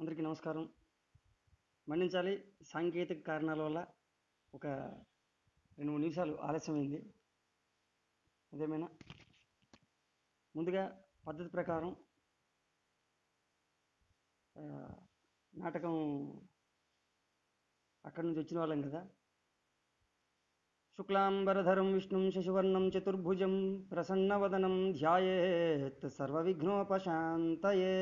అందరికీ నమస్కారం మన్నించాలి సాంకేతిక కారణాల వల్ల ఒక రెండు మూడు నిమిషాలు ఆలస్యమైంది అదేమైనా ముందుగా పద్ధతి ప్రకారం ఆ, నాటకం అక్కడి నుంచి వచ్చిన వాళ్ళం కదా శుక్లాంబరధరం విష్ణుం శశివర్ణం చతుర్భుజం ప్రసన్నవదనం ధ్యాయేత్ సర్వవిఘ్నోపశాంతయే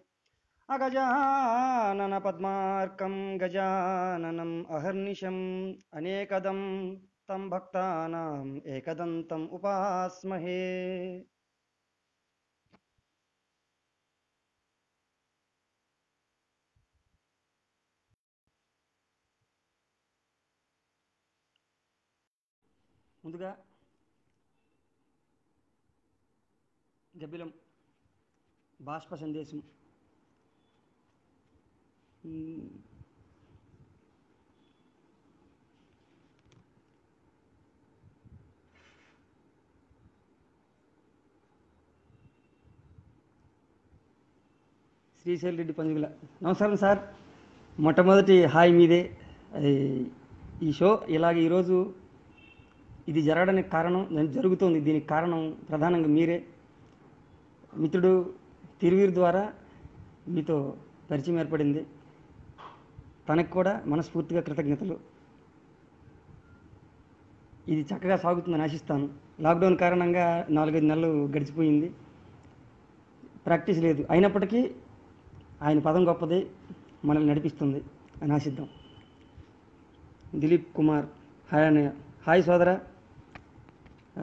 అగజానన పద్మార్కం గజాననం అహర్నిశం అనేకదం తం భక్తానాం ఏకదంతం ఉపాస్మహే ముందుగా గబ్బిలం బాష్ప సందేశం మ్మ్. శ్రీశైల్ రెడ్డి పంజుగుల నమస్కారం సార్ మొట్టమొదటి హాయ్ మీదే అది ఈ షో ఇలాగ ఈరోజు ఇది జరగడానికి కారణం ఇది జరుగుతోంది దీనికి కారణం ప్రధానంగా మీరే మిత్రుడు తిరువీరు ద్వారా మీతో పరిచయం ఏర్పడింది తనకు కూడా మనస్ఫూర్తిగా కృతజ్ఞతలు ఇది చక్కగా సాగుతుందని ఆశిస్తాను లాక్డౌన్ కారణంగా నాలుగైదు నెలలు గడిచిపోయింది ప్రాక్టీస్ లేదు అయినప్పటికీ ఆయన పదం గొప్పది మనల్ని నడిపిస్తుంది అని ఆశిద్దాం దిలీప్ కుమార్ హాయ్ అన్నయ్య హాయ్ సోదర ఆ,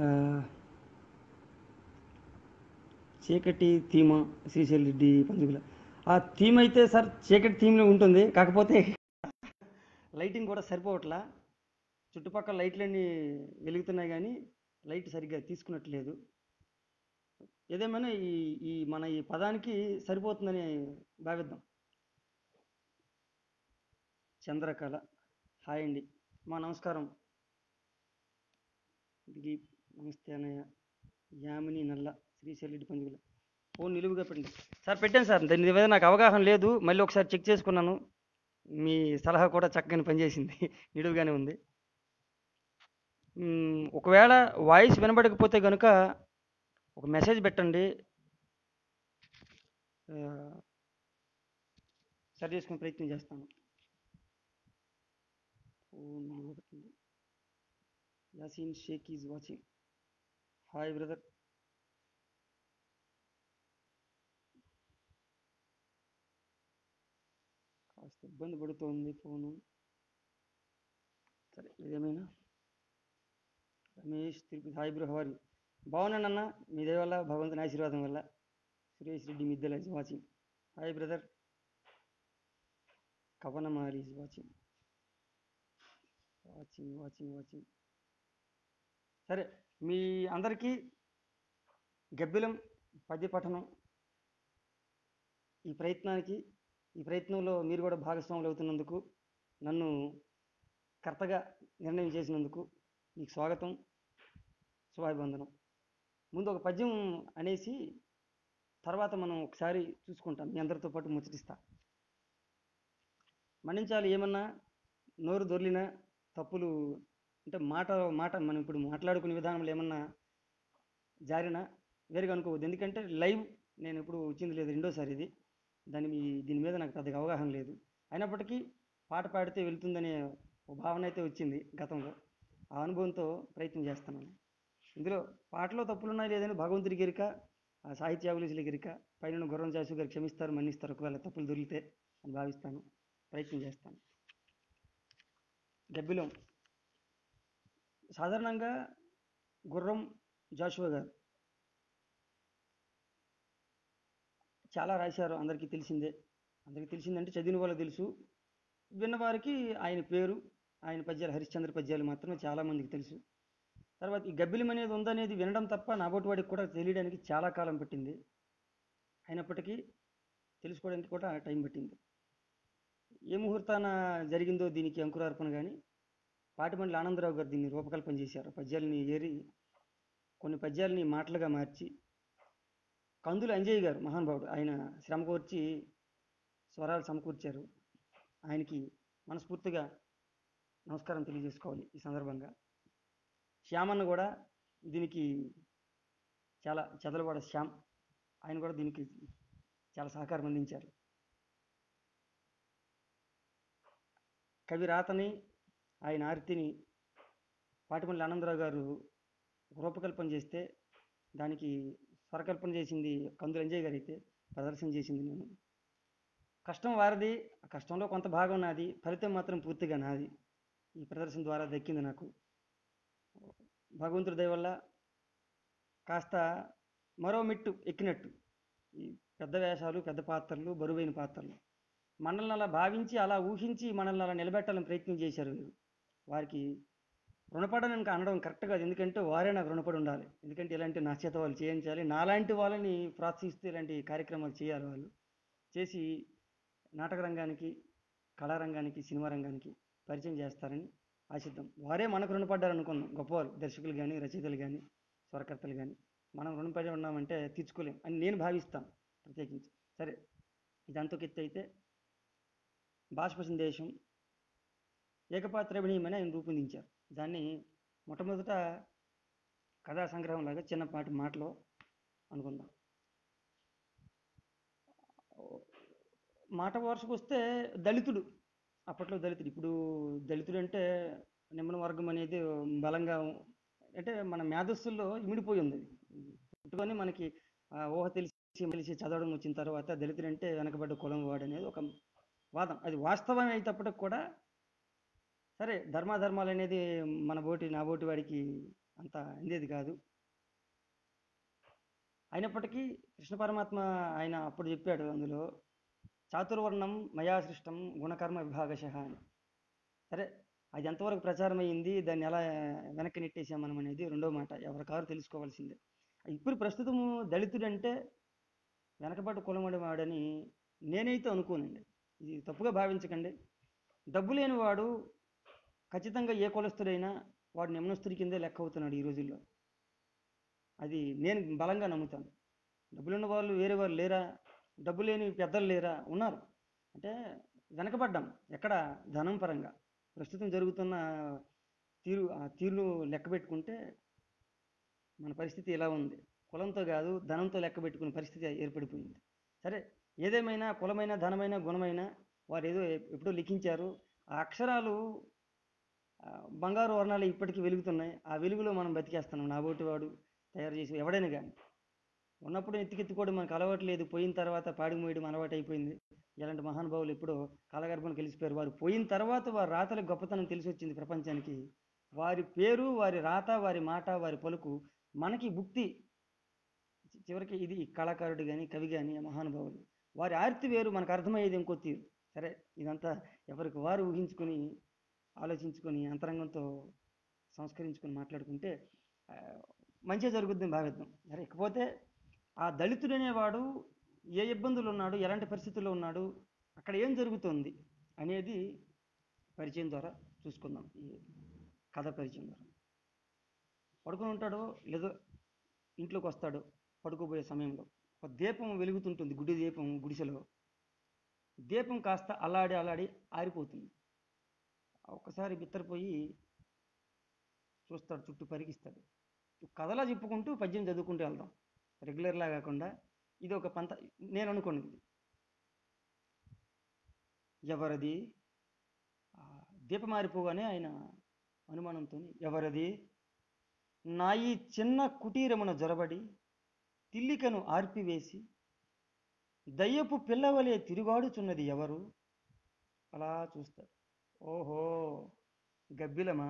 చీకటి థీమ శ్రీశైల్ రెడ్డి పండుగల ఆ థీమ్ అయితే సార్ చీకటి థీమ్లో ఉంటుంది కాకపోతే లైటింగ్ కూడా సరిపోవట్లా చుట్టుపక్కల లైట్లన్నీ వెలుగుతున్నాయి కానీ లైట్ సరిగ్గా తీసుకున్నట్లేదు ఏదేమైనా ఈ ఈ మన ఈ పదానికి సరిపోతుందని భావిద్దాం చంద్రకళ హాయ్ అండి మా నమస్కారం దిలీప్ నమస్తే అన్నయ్య యామిని నల్ల శ్రీశైలరెడ్డి పండుగల ఫోన్ నిలువుగా పెట్టండి సార్ పెట్టాను సార్ దాని మీద నాకు అవగాహన లేదు మళ్ళీ ఒకసారి చెక్ చేసుకున్నాను మీ సలహా కూడా చక్కగానే పనిచేసింది నిలువుగానే ఉంది మ్మ్, ఒకవేళ వాయిస్ వినబడకపోతే కనుక ఒక మెసేజ్ పెట్టండి ఆ, సరి చేసుకునే ప్రయత్నం చేస్తాను ఫోన్ నిలువుగా పెట్టండి Yaseen Sheikh is watching hi brother కాస్త ఇబ్బంది పడుతోంది ఫోను సరే ఏదేమైనా రమేష్ తిరుపతి హాయ్ బ్రో హవారి బాగున్నాను అన్న మీ దయ వల్ల భగవంతుని ఆశీర్వాదం వల్ల Suresh Reddy Middela is watching hi brother కవనమారి is watching watching watching watching సరే మీ అందరికీ గబ్బిలం పద్య పఠనం ఈ ప్రయత్నానికి ఈ ప్రయత్నంలో మీరు కూడా భాగస్వాములు అవుతున్నందుకు నన్ను కర్తగా నిర్ణయం చేసినందుకు మీకు స్వాగతం శుభాభివందనం ముందు ఒక పద్యం అనేసి తర్వాత మనం ఒకసారి చూసుకుంటాం మీ అందరితో పాటు ముచ్చటిస్తా మన్నించాలి ఏమన్నా నోరు దొర్లినా తప్పులు అంటే మాట మాట మనం ఇప్పుడు మాట్లాడుకునే విధానంలో ఏమన్నా జారినా వేరుగా అనుకోవద్దు ఎందుకంటే లైవ్ నేను ఎప్పుడు వచ్చింది లేదు రెండోసారి ఇది దాని మీ- దీని మీద నాకు పెద్దగా అవగాహన లేదు అయినప్పటికీ పాట పాడితే వెళ్తుందనే ఒక భావన అయితే వచ్చింది గతంలో ఆ అనుభవంతో ప్రయత్నం చేస్తున్నాను ఇందులో పాటలో తప్పులున్నాయి లేదని భగవంతుడి గిరిక ఆ సాహిత్యాభిలుషుల గిరిక పైన గుర్రం చాసు గారు క్షమిస్తారు మన్నిస్తారు ఒకవేళ తప్పులు దొరికితే అని భావిస్తాను ప్రయత్నం చేస్తాను గబ్బిలం సాధారణంగా గుర్రం జాషువా గారు చాలా రాశారు అందరికీ తెలిసిందే అందరికీ తెలిసిందంటే చదివిన వాళ్ళకి తెలుసు విన్నవారికి ఆయన పేరు ఆయన పద్యాలు హరిశ్చంద్ర పద్యాలు మాత్రమే చాలామందికి తెలుసు తర్వాత ఈ గబ్బిలం అనేది ఉందనేది వినడం తప్ప నాబోటి వాడికి కూడా తెలియడానికి చాలా కాలం పట్టింది అయినప్పటికీ తెలుసుకోవడానికి కూడా టైం పట్టింది ఏ ముహూర్తాన జరిగిందో దీనికి అంకురార్పణ కానీ పాటిమండలి ఆనందరావు గారు దీన్ని రూపకల్పన చేశారు పద్యాలని ఏరి కొన్ని పద్యాలని మాటలుగా మార్చి కందులు అంజయ్య గారు మహానుభావుడు ఆయన శ్రమ కోర్చి స్వరాలు సమకూర్చారు ఆయనకి మనస్ఫూర్తిగా నమస్కారం తెలియజేసుకోవాలి ఈ సందర్భంగా శ్యామన్న కూడా దీనికి చాలా చెదలవాడ శ్యామ్ ఆయన కూడా దీనికి చాలా సహకారం అందించారు కవి రాతని ఆయన ఆర్తిని పాటిమల్లి ఆనందరావు గారు రూపకల్పన చేస్తే దానికి స్వరకల్పన చేసింది కందులు అంజయ్ గారు అయితే ప్రదర్శన చేసింది నేను కష్టం వారిది ఆ కష్టంలో కొంత భాగం నాది ఫలితం మాత్రం పూర్తిగా నాది ఈ ప్రదర్శన ద్వారా దక్కింది నాకు భగవంతుడి దయ వల్ల కాస్త మరో మెట్టు ఎక్కినట్టు ఈ పెద్ద వేషాలు పెద్ద పాత్రలు బరువైన పాత్రలు మనల్ని అలా భావించి అలా ఊహించి మనల్ని అలా నిలబెట్టాలని ప్రయత్నం చేశారు వీరు వారికి రుణపడని అనడం కరెక్ట్ కాదు ఎందుకంటే వారే నాకు రుణపడి ఉండాలి ఎందుకంటే ఇలాంటి నా చేత వాళ్ళు చేయించాలి నాలాంటి వాళ్ళని ప్రోత్సహిస్తూ ఇలాంటి కార్యక్రమాలు చేయాలి వాళ్ళు చేసి నాటక రంగానికి కళారంగానికి సినిమా రంగానికి పరిచయం చేస్తారని ఆశిద్దాం వారే మనకు రుణపడ్డారు అనుకున్నాం గొప్పవాళ్ళు దర్శకులు కానీ రచయితలు కానీ స్వరకర్తలు కానీ మనం రుణపడి ఉన్నామంటే తీర్చుకోలేం అని నేను భావిస్తాను ప్రత్యేకించి సరే ఇదంతా ఎత్తు అయితే బాష్ప సందేశం ఏకపాత్రాభినయమని ఆయన రూపొందించారు దాన్ని మొట్టమొదట కథా సంగ్రహం లాగా చిన్నపాటి మాటలో అనుకుందాం మాట వరుసకు వస్తే దళితుడు అప్పట్లో దళితుడు ఇప్పుడు దళితుడు అంటే నిమ్మన వర్గం అనేది బలంగా అంటే మన మేధస్సుల్లో ఇమిడిపోయి ఉంది పుట్టుకొని మనకి ఆ ఊహ తెలిసి తెలిసి చదవడం వచ్చిన తర్వాత దళితుడు అంటే వెనకబడ్డ కులం వాడు అనేది ఒక వాదం అది వాస్తవం అయినప్పటికి కూడా సరే ధర్మాధర్మాలు అనేది మన బోటి నా బోటి వాడికి అంత అందేది కాదు అయినప్పటికీ కృష్ణ పరమాత్మ ఆయన అప్పుడు చెప్పాడు అందులో చాతుర్వర్ణం మయా సృష్టం గుణకర్మ విభాగశ అని సరే అది ఎంతవరకు ప్రచారం అయ్యింది దాన్ని ఎలా వెనక్కి నెట్టేసాం మనం అనేది రెండో మాట ఎవరి కారు తెలుసుకోవాల్సిందే ఇప్పుడు ప్రస్తుతము దళితుడు అంటే వెనకబడ్డ కులమడి వాడని నేనైతే అనుకోనండి ఇది తప్పుగా భావించకండి డబ్బు లేని వాడు ఖచ్చితంగా ఏ కులస్తుడైనా వాడు నిమ్నస్తుడి కిందే లెక్క అవుతున్నాడు ఈ రోజుల్లో అది నేను బలంగా నమ్ముతాను డబ్బులున్న వాళ్ళు వేరే వాళ్ళు లేరా డబ్బు లేని పెద్దలు లేరా ఉన్నారు అంటే వెనకబడ్డాం ఎక్కడ ధనం పరంగా ప్రస్తుతం జరుగుతున్న తీరు ఆ తీరును లెక్క పెట్టుకుంటే మన పరిస్థితి ఎలా ఉంది కులంతో కాదు ధనంతో లెక్క పెట్టుకునే పరిస్థితి ఏర్పడిపోయింది సరే ఏదేమైనా కులమైన ధనమైన గుణమైన వారు ఏదో ఎప్పుడో లిఖించారు ఆ అక్షరాలు ఆ, బంగారు వర్ణాలు ఇప్పటికీ వెలుగుతున్నాయి ఆ వెలుగులో మనం బతికేస్తున్నాం నాబోటి వాడు తయారు చేసి ఎవడైనా కానీ ఉన్నప్పుడు ఎత్తికెత్తుకోవడం మనకు అలవాటు లేదు పోయిన తర్వాత పాడి మోయడం అలవాటు అయిపోయింది ఇలాంటి మహానుభావులు ఎప్పుడో కాలగర్భం కలిసిపోయారు వారు పోయిన తర్వాత వారి రాతల గొప్పతనం తెలిసి వచ్చింది ప్రపంచానికి వారి పేరు వారి రాత వారి మాట వారి పలుకు మనకి భుక్తి చివరికి ఇది కళాకారుడు కానీ కవి కానీ మహానుభావులు వారి ఆర్తి వేరు మనకు అర్థమయ్యేది ఇంకో తీరు సరే ఇదంతా ఎవరికి వారు ఊహించుకొని ఆలోచించుకొని అంతరంగంతో సంస్కరించుకొని మాట్లాడుకుంటే ఆ, మంచిగా జరుగుద్దని భావిద్దాం సరే ఇకపోతే ఆ దళితుడు అనేవాడు ఏ ఇబ్బందులు ఉన్నాడు ఎలాంటి పరిస్థితుల్లో ఉన్నాడు అక్కడ ఏం జరుగుతుంది అనేది పరిచయం ద్వారా చూసుకుందాం ఈ కథ పరిచయం ద్వారా పడుకొని ఉంటాడో లేదో ఇంట్లోకి వస్తాడు పడుకోబోయే సమయంలో ఒక దీపం వెలుగుతుంటుంది గుడి దీపం గుడిసెలో దీపం కాస్త అల్లాడి అల్లాడి ఆరిపోతుంది ఒక్కసారి బిత్తరపోయి చూస్తాడు చుట్టూ పరిగిస్తాడు కథలా చెప్పుకుంటూ పద్యం చదువుకుంటూ వెళ్దాం రెగ్యులర్లా కాకుండా ఇది ఒక పంత నేను అనుకున్నది ఎవరది ఆ, దీపం మారిపోగానే ఆయన అనుమానంతో ఎవరది నా ఈ చిన్న కుటీరమున జొరబడి తిల్లికను ఆర్పివేసి దయ్యపు పిల్లవలే తిరుగాడుచున్నది ఎవరు అలా చూస్తాడు ఓహో గబ్బిలమా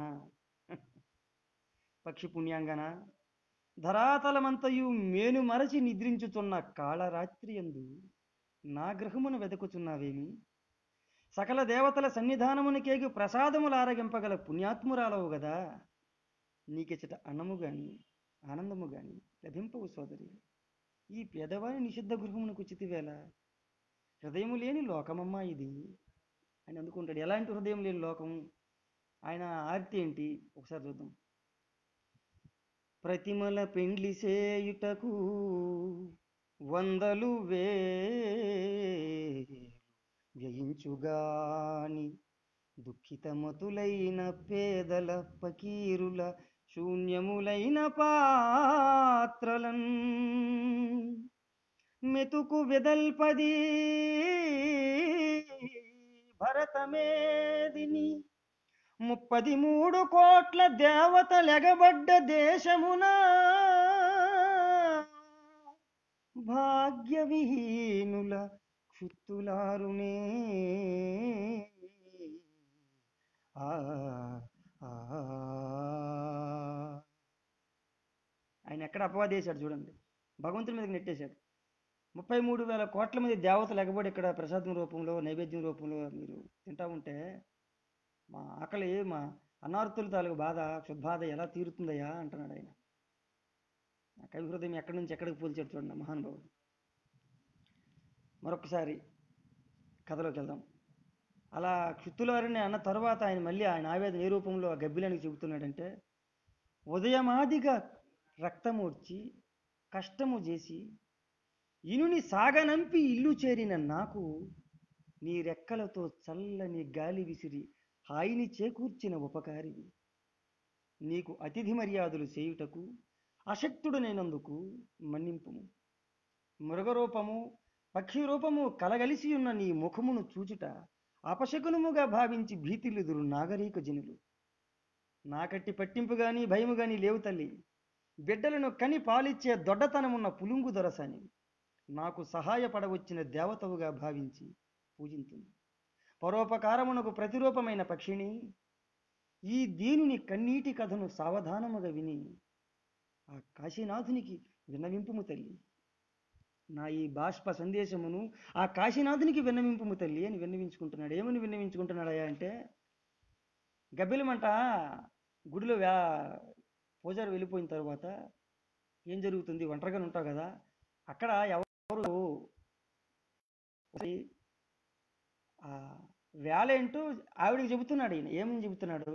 పక్షి పుణ్యాంగన ధరాతలమంతయు మేను మరచి నిద్రించుచున్న కాళరాత్రి ఎందు నా గ్రహమును వెదకుచున్నావేమి సకల దేవతల సన్నిధానమునికేగి ప్రసాదములు ఆరగింపగల పుణ్యాత్మురాలవు గదా నీకిచట అన్నము గాని ఆనందము గాని లభింపవు సోదరి ఈ పేదవాని నిషిద్ధ గృహమునకు చితివేళ హృదయము లేని లోకమమ్మా ఇది అని అందుకుంటాడు ఎలాంటి హృదయం లేని లోకం ఆయన ఆర్తి ఏంటి ఒకసారి చూద్దాం ప్రతిమల పెండ్లి సేయుటకు వందలు వేలు వ్యయించుగాని దుఃఖితమతులైన పేదల పకీరుల శూన్యములైన పాత్రలన్ మెతుకు వెదల్పది భరతమేదిని ముప్పది మూడు కోట్ల దేవతలెగబడ్డ దేశమున భాగ్యవిహీనుల క్షుత్తులారునే ఆ ఆ. ఆయన ఎక్కడ అపవాదేశాడు చూడండి భగవంతుడి మీదకి నెట్టేశాడు ముప్పై మూడు వేల కోట్ల మంది దేవతలు ఎగబడి ఇక్కడ ప్రసాదం రూపంలో నైవేద్యం రూపంలో మీరు తింటా ఉంటే మా ఆకలి మా అనార్తుల తాలూకు బాధ క్షుద్బాధ ఎలా తీరుతుందయ్యా అంటున్నాడు ఆయన ఆ కవి హృదయం ఎక్కడి నుంచి ఎక్కడికి పోల్చాడు చూడండి మహానుభావుడు మరొకసారి కథలోకి వెళ్దాం అలా క్షుత్తులారిని అన్న తర్వాత ఆయన మళ్ళీ ఆయన ఆవేదన ఏ రూపంలో ఆ గబ్బిలానికి చెబుతున్నాడంటే ఉదయమాదిగా రక్తమూడ్చి కష్టము చేసి ఇనుని సాగనంపి ఇల్లు చేరిన నాకు నీ రెక్కలతో చల్లని గాలి విసిరి హాయిని చేకూర్చిన ఉపకారివి నీకు అతిథి మర్యాదలు చేయుటకు అశక్తుడనైనందుకు మన్నింపుము మృగరూపము పక్షి రూపము కలగలిసి ఉన్న నీ ముఖమును చూచుట అపశకునముగా భావించి భీతిల్లుదురు నాగరీక జనులు నాకట్టి పట్టింపు గాని భయము గాని లేవు తల్లి బిడ్డలను కని పాలిచ్చే దొడ్డతనమున్న పులుంగు దొరసాని నాకు సహాయపడవచ్చిన దేవతవుగా భావించి పూజింతుంది పరోపకారమునకు ప్రతిరూపమైన పక్షిని ఈ దీనుని కన్నీటి కథను సావధానముగా విని ఆ కాశీనాథునికి విన్నవింపుము తల్లి నా ఈ బాష్ప సందేశమును ఆ కాశీనాథునికి విన్నవింపుము తల్లి అని విన్నవించుకుంటున్నాడు ఏమని విన్నవించుకుంటున్నాడయ్యా అంటే గబ్బిలమంట గుడిలో వ్యా పూజారి వెళ్ళిపోయిన తర్వాత ఏం జరుగుతుంది ఒంటరిగా ఉంటావు కదా అక్కడ ఎవరు ఆ వేలేంటూ ఆవిడికి చెబుతున్నాడు ఈయన ఏమని చెబుతున్నాడు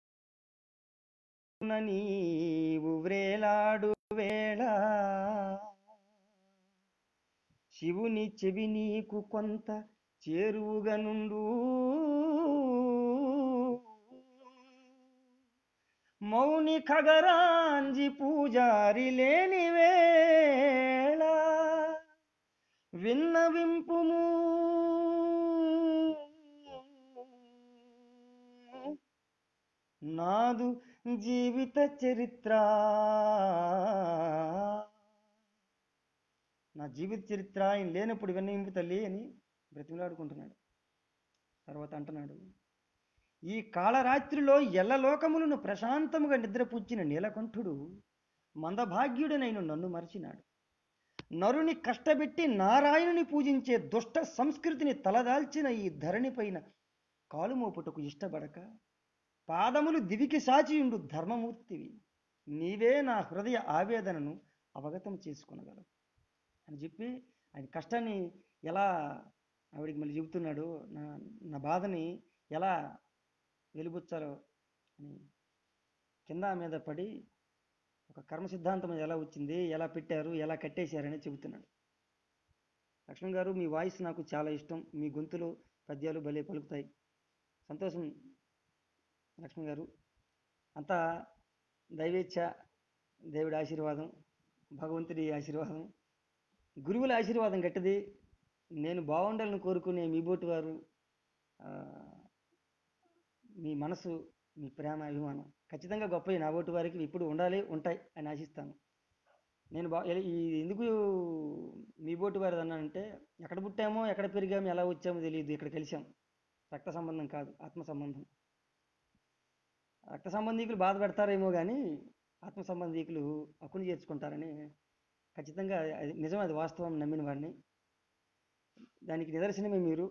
నీవు వ్రేలాడు వేళ శివుని చెవి నీకు కొంత చేరువుగా నుండు మౌని ఖగరాంజి పూజారి లేని వేళ విన్నవింపుము నాదు జీవిత చరిత్ర నా జీవిత చరిత్ర ఆయన లేనప్పుడు విన్నవింపు తల్లి అని బ్రతిమలాడుకుంటున్నాడు తర్వాత అంటున్నాడు ఈ కాళరాత్రిలో ఎల్లలోకములను ప్రశాంతముగా నిద్రపుచ్చిన నీలకంఠుడు మందభాగ్యుడనైన నన్ను మరచినాడు నరుని కష్టపెట్టి నారాయణుని పూజించే దుష్ట సంస్కృతిని తలదాల్చిన ఈ ధరణి పైన కాలుమోపుటకు ఇష్టపడక పాదములు దివికి సాచియుండు ధర్మమూర్తివి నీవే నా హృదయ ఆవేదనను అవగతం చేసుకొనగలవు అని చెప్పి ఆయన కష్టాన్ని ఎలా ఆవిడికి మళ్ళీ చెబుతున్నాడు నా నా బాధని ఎలా వెలిబుచ్చాలో అని కింద మీద పడి ఒక కర్మ సిద్ధాంతం ఎలా వచ్చింది ఎలా పెట్టారు ఎలా కట్టేశారని చెబుతున్నాడు లక్ష్మణ్ గారు మీ వాయిస్ నాకు చాలా ఇష్టం మీ గొంతులో పద్యాలు భలే పలుకుతాయి సంతోషం లక్ష్మణ్ గారు అంతా దైవేచ్ఛ దేవుడి ఆశీర్వాదం భగవంతుడి ఆశీర్వాదం గురువుల ఆశీర్వాదం గట్టిది నేను బాగుండాలని కోరుకునే మీ బోటి వారు ఆ, మీ మనసు మీ ప్రేమ అభిమానం ఖచ్చితంగా గొప్ప నా బోటి వారికి ఇప్పుడు ఉండాలి ఉంటాయి అని ఆశిస్తాను నేను బా ఎల- ఈ ఎందుకు మీ బోటి వారు అన్నానంటే ఎక్కడ పుట్టామో ఎక్కడ పెరిగామో ఎలా వచ్చామో తెలియదు ఇక్కడ కలిసాం రక్త సంబంధం కాదు ఆత్మ సంబంధం రక్త సంబంధీకులు బాధ పెడతారేమో కానీ ఆత్మ సంబంధీకులు హక్కును చేర్చుకుంటారని ఖచ్చితంగా అది నిజం అది వాస్తవం నమ్మిన వాడిని దానికి నిదర్శనమే మీరు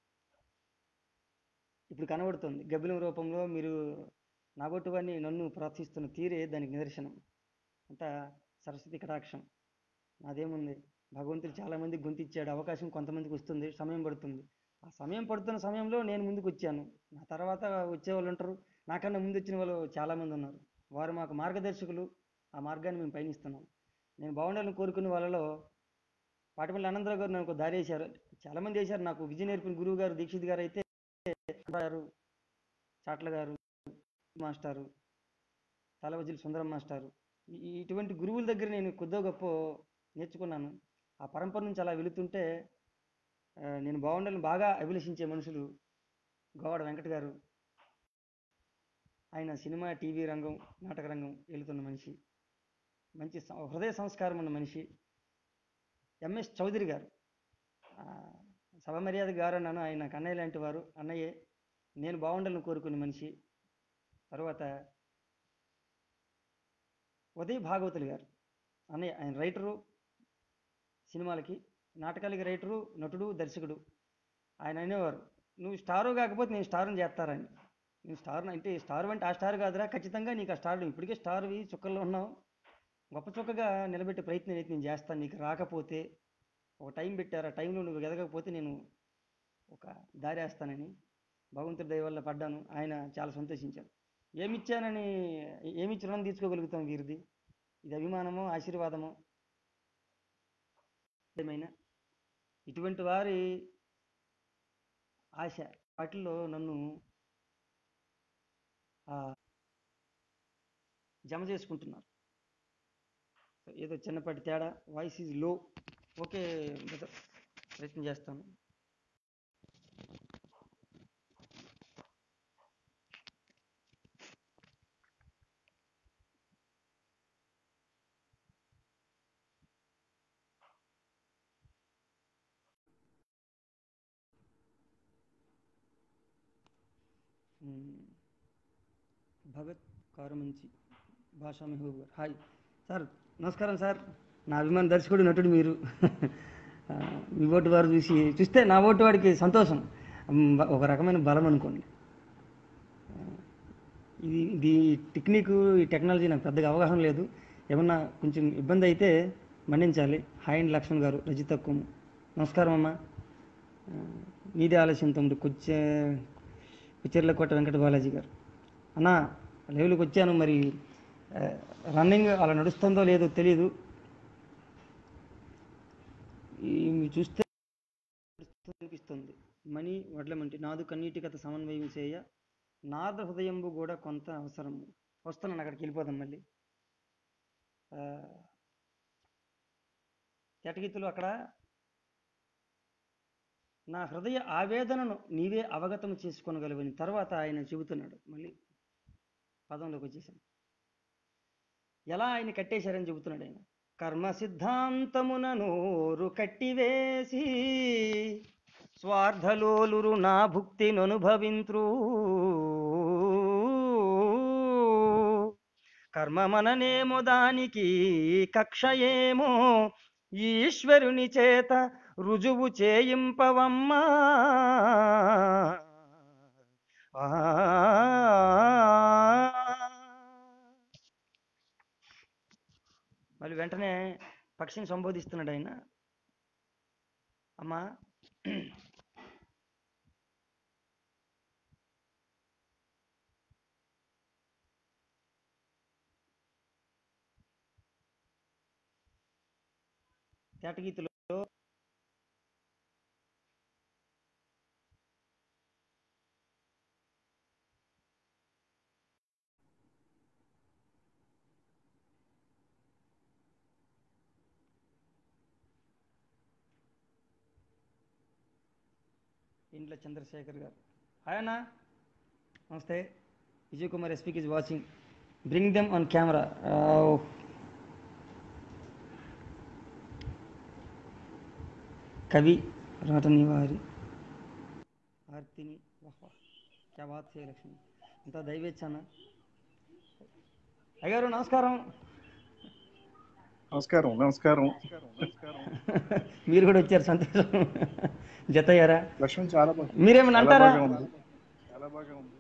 ఇప్పుడు కనబడుతుంది గబ్బిలం రూపంలో మీరు నాగొట్టు వారిని నన్ను ప్రార్థిస్తున్న తీరే దానికి నిదర్శనం అంతా సరస్వతి కటాక్షం నాదేముంది భగవంతుడు చాలామంది గొంతిచ్చాడు అవకాశం కొంతమందికి వస్తుంది సమయం పడుతుంది ఆ సమయం పడుతున్న సమయంలో నేను ముందుకు వచ్చాను నా తర్వాత వచ్చే వాళ్ళు ఉంటారు నాకన్నా ముందు వచ్చిన వాళ్ళు చాలామంది ఉన్నారు వారు మాకు మార్గదర్శకులు ఆ మార్గాన్ని మేము పయనిస్తున్నాం నేను బాగుండాలని కోరుకునే వాళ్ళలో పాటిపల్లి ఆనందరావు గారు నాకు దారి వేశారు చాలామంది చేశారు నాకు విజయ నేర్పిన గురువు గారు దీక్షిత్ గారు అయితే గారు చాట్ల గారు మాస్టారు తలవజ్జుల సుందరం మాస్టారు ఈ- ఈ- ఇటువంటి గురువుల దగ్గర నేను కొద్దో గొప్ప నేర్చుకున్నాను ఆ పరంపర నుంచి అలా వెళుతుంటే ఆ, నేను బాగుండాలని బాగా అభిలషించే మనుషులు గోవాడ వెంకట గారు ఆయన సినిమా టీవీ రంగం నాటక రంగం వెళుతున్న మనిషి మంచి సం- హృదయ సంస్కారం ఉన్న మనిషి ఎంఎస్ చౌదరి గారు ఆ, సభ మర్యాద గారు అన్నాను ఆయన నాకు అన్నయ్య లాంటి వారు అన్నయ్యే నేను బాగుండాలని కోరుకునే మనిషి తర్వాత ఉదయ్ భాగవతులు గారు అన్నయ్య ఆయన రైటరు సినిమాలకి నాటకాలకి రైటరు నటుడు దర్శకుడు ఆయన అనేవారు నువ్వు స్టారు కాకపోతే నేను స్టార్ని చేస్తారని నేను స్టార్ అంటే స్టార్ అంటే ఆ స్టార్ కాదురా ఖచ్చితంగా నీకు ఆ స్టార్ ఇప్పటికే స్టార్వి చుక్కల్లో ఉన్నావు గొప్ప చుక్కగా నిలబెట్టే ప్రయత్నం అయితే నేను చేస్తాను నీకు రాకపోతే ఒక టైం పెట్టారు ఆ టైంలో నువ్వు ఎదగకపోతే నేను ఒక దారి వేస్తానని భగవంతుడి దయ వల్ల పడ్డాను ఆయన చాలా సంతోషించారు ఏమిచ్చానని ఏమిచ్చి రుణం తీర్చుకోగలుగుతాం వీరిది ఇది అభిమానమో ఆశీర్వాదమో ఏమైనా ఇటువంటి వారి ఆశ వాటిల్లో నన్ను ఆ, జమ చేసుకుంటున్నారు ఏదో చిన్నపాటి తేడా voice is low okay brother. ప్రయత్నం చేస్తాను మ్మ్. భగత్ కారమంచి భాషా మెహబూబ్ గారు హాయ్ సార్ నమస్కారం సార్ నా అభిమాన దర్శకుడు నటుడు మీరు ఆ, మీ ఓటు వారు చూసి చూస్తే నా ఓటు వాడికి సంతోషం మ్, ఒక రకమైన బలం అనుకోండి ఆ, ఇది ఇది టెక్నిక్ ఈ టెక్నాలజీ నాకు పెద్దగా అవగాహన లేదు ఏమన్నా కొంచెం ఇబ్బంది అయితే మన్నించాలి హాయ్ అండ్ లక్ష్మణ్ గారు రజిత కొమ్ము నమస్కారం అమ్మా ఆ, మీదే ఆలస్యం తమ్ముడు కొచ్చే కుచెర్లకోట వెంకట బాలాజీ గారు అన్న లైవ్లోకి వచ్చాను మరి ఆ, రన్నింగ్ అలా నడుస్తుందో లేదో తెలియదు ఈ మీరు చూస్తే అనిపిస్తుంది మణి వడ్లమంటి నాదు కన్నీటి కథ సమన్వయం చేయ నాద హృదయంబు కూడా కొంత అవసరం వస్తున్నాను అక్కడికి వెళ్ళిపోదాం మళ్ళీ ఆ, కేటగితులు అక్కడ నా హృదయ ఆవేదనను నీవే అవగతం చేసుకోనగలవని తర్వాత ఆయన చెబుతున్నాడు మళ్ళీ పదంలోకి వచ్చేసాను ఎలా ఆయన కట్టేశారని చెబుతున్నాడు ఆయన కర్మ సిద్ధాంతమున నోరు కట్టివేసి స్వార్థలోలురు నా భుక్తిననుభవింత్రు కర్మమననేమో దానికి కక్ష ఏమో ఈశ్వరుని చేత రుజువు చేయింపవమ్మా ఆ. మళ్ళీ వెంటనే పక్షిని సంబోధిస్తున్నాడు ఆయన అమ్మా తేటగీతిలో ఇంట్లో చంద్రశేఖర్ గారు హాయ్ అన్న నమస్తే విజయ్ కుమార్ ఎస్పీక్ is watching bring them on camera కవి రాటని వారి ఆర్తిని వాహ్ వాహ్ క్యా బాత్ హే లక్ష్మి అంతా దైవేచ్ఛాన అయ్యారు నమస్కారం నమస్కారం నమస్కారం మీరు కూడా వచ్చారు సంతోషం జత అయ్యారా లక్ష్మణ్ చాలా బాగా మీరేమన్నా చాలా అంటారా బాగా ఉంది చాలా బాగా ఉంది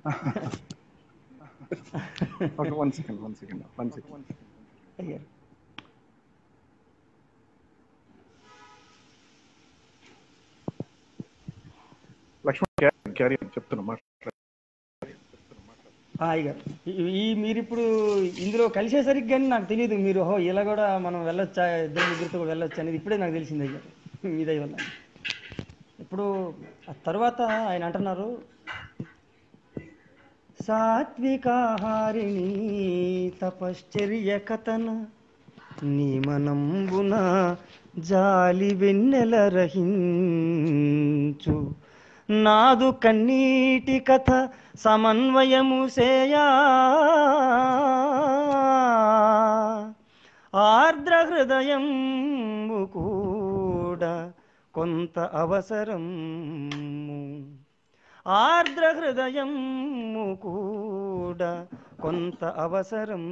ఒక one second one second one second అయ్యారు లక్ష్మణ్ క్యారీ క్యారీ చెప్తున్నా మాట్లాడు ఆ, అయ్యగారు ఈ- ఈ మీరు ఇప్పుడు ఇందులో కలిసేసరికి కానీ నాకు తెలియదు మీరు ఓహో ఇలా కూడా మనం వెళ్ళొచ్చా ఇద్దరు ముగ్గురితో కూడా వెళ్ళొచ్చా అనేది ఇప్పుడే నాకు తెలిసింది అయ్యారు మీ దయ వల్ల ఇప్పుడు ఆ తరువాత ఆయన అంటున్నారు సాత్వికాహారిణి తపశ్చర్య కథన నిమనంబున జాలి వెన్నెల రహించు నాదు కన్నీటి కథ సమన్వయము సేయా ఆర్ద్ర హృదయం కూడా కొంత అవసరం ఆర్ద్ర హృదయం కూడా కొంత అవసరం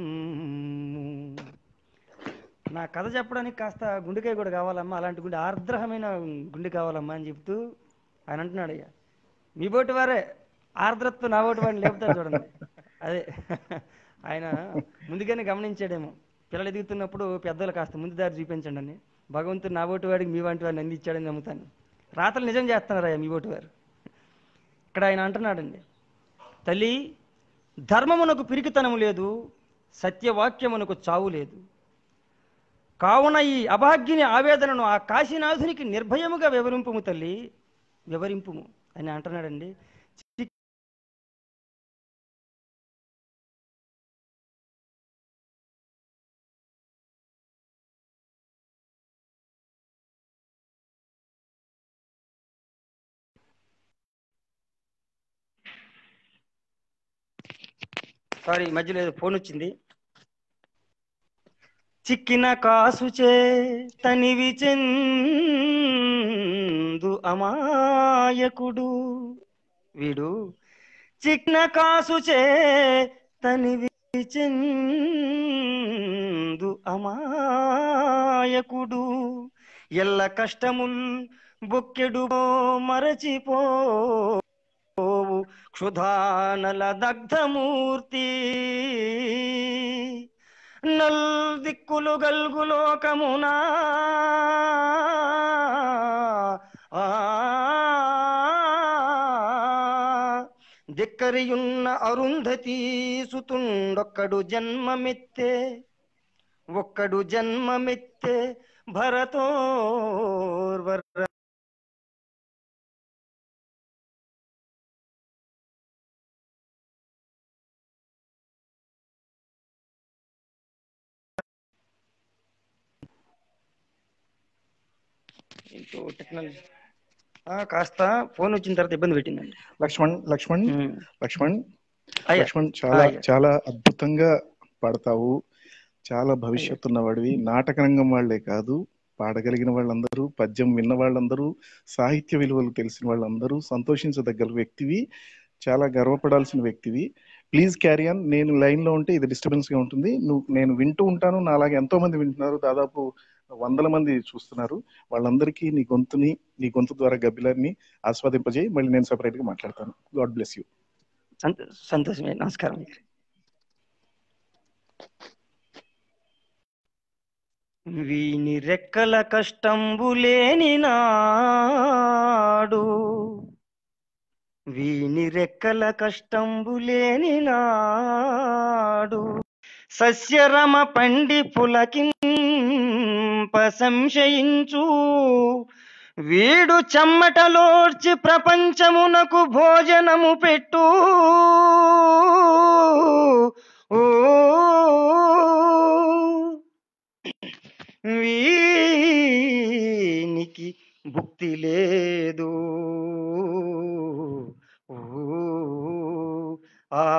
నా కథ చెప్పడానికి కాస్త గుండెకాయ కూడా కావాలమ్మా అలాంటి గుండె ఆర్ద్రహమైన గుండె కావాలమ్మా అని చెప్తూ ఆయన అంటున్నాడు అయ్యా మీ బోటి వారే ఆర్ద్రత్వం నా బోటి వాడిని లేపుతారు చూడండి అదే ఆయన ముందుగానే గమనించాడేమో పిల్లలు ఎదుగుతున్నప్పుడు పెద్దలు కాస్త ముందు దారి చూపించండి అని భగవంతుడు నా బోటి వాడికి మీ వంటి వాడిని అందించాడని నమ్ముతాను రాతలు నిజం చేస్తున్నారయ్యా మీ బోటి వారు ఇక్కడ ఆయన అంటున్నాడండి తల్లి ధర్మమునకు పిరికితనము లేదు సత్యవాక్యమునకు చావు లేదు కావున ఈ అభాగ్యుని ఆవేదనను ఆ కాశీనాథునికి నిర్భయముగా వివరింపుము తల్లి వివరింపుము అని అంటున్నాడండి చి- సారీ మధ్యలో ఏదో ఫోన్ వచ్చింది చిక్కిన కాసుచే తనివి చెందు అమాయకుడు వీడు చిక్కిన కాసుచే తనివి చెందు అమాయకుడు ఎల్ల కష్టముల్ బొక్కెడు మరచిపో పోవు క్షుధానల దగ్ధమూర్తి నల్ దిక్కులు గల్గు లోకమునా ఆ దిక్కరియున్న అరుంధతీ సుతుండొక్కడు జన్మమెత్తే ఒక్కడు జన్మమెత్తే భరతోర్వర ఏంటో టెక్నాలజీ ఆ, కాస్త ఫోన్ వచ్చిన తర్వాత ఇబ్బంది పెట్టిందండి లక్ష్మణ్ లక్ష్మణ్ ఉమ్. లక్ష్మణ్ అయ్యా లక్ష్మణ్ చాలా అయ్యా. చాలా అద్భుతంగా పాడతావు చాలా భవిష్యత్తు ఉన్నవాడివి నాటక రంగం వాళ్ళే కాదు పాడగలిగిన వాళ్ళందరూ పద్యం విన్న వాళ్ళందరూ సాహిత్య విలువలు తెలిసిన వాళ్ళందరూ సంతోషించదగ్గ వ్యక్తివి చాలా గర్వపడాల్సిన వ్యక్తివి ప్లీజ్ క్యారీ ఆన్ నేను లైన్ లో ఉంటే ఇది డిస్టర్బెన్స్ గా ఉంటుంది నువ్వు నేను వింటూ ఉంటాను నా అలాగే ఎంతో మంది వింటున్నారు దాదాపు వందల మంది చూస్తున్నారు వాళ్ళందరికీ నీ గొంతుని నీ గొంతు ద్వారా గబ్బిలాన్ని ఆస్వాదింపజేయి మళ్ళీ నేను సెపరేట్ గా మాట్లాడతాను గాడ్ బ్లెస్ యూ సంత- సంతోషమే నమస్కారం వీని రెక్కల కష్టంబు లేని నాడు వీని రెక్కల కష్టంబు లేని నాడు సస్యరమ పండి పులకింప సంశయించు వీడు చెమ్మటలోర్చి ప్రపంచమునకు భోజనము పెట్టు ఓ వీనికి భుక్తి లేదు ఓ ఆ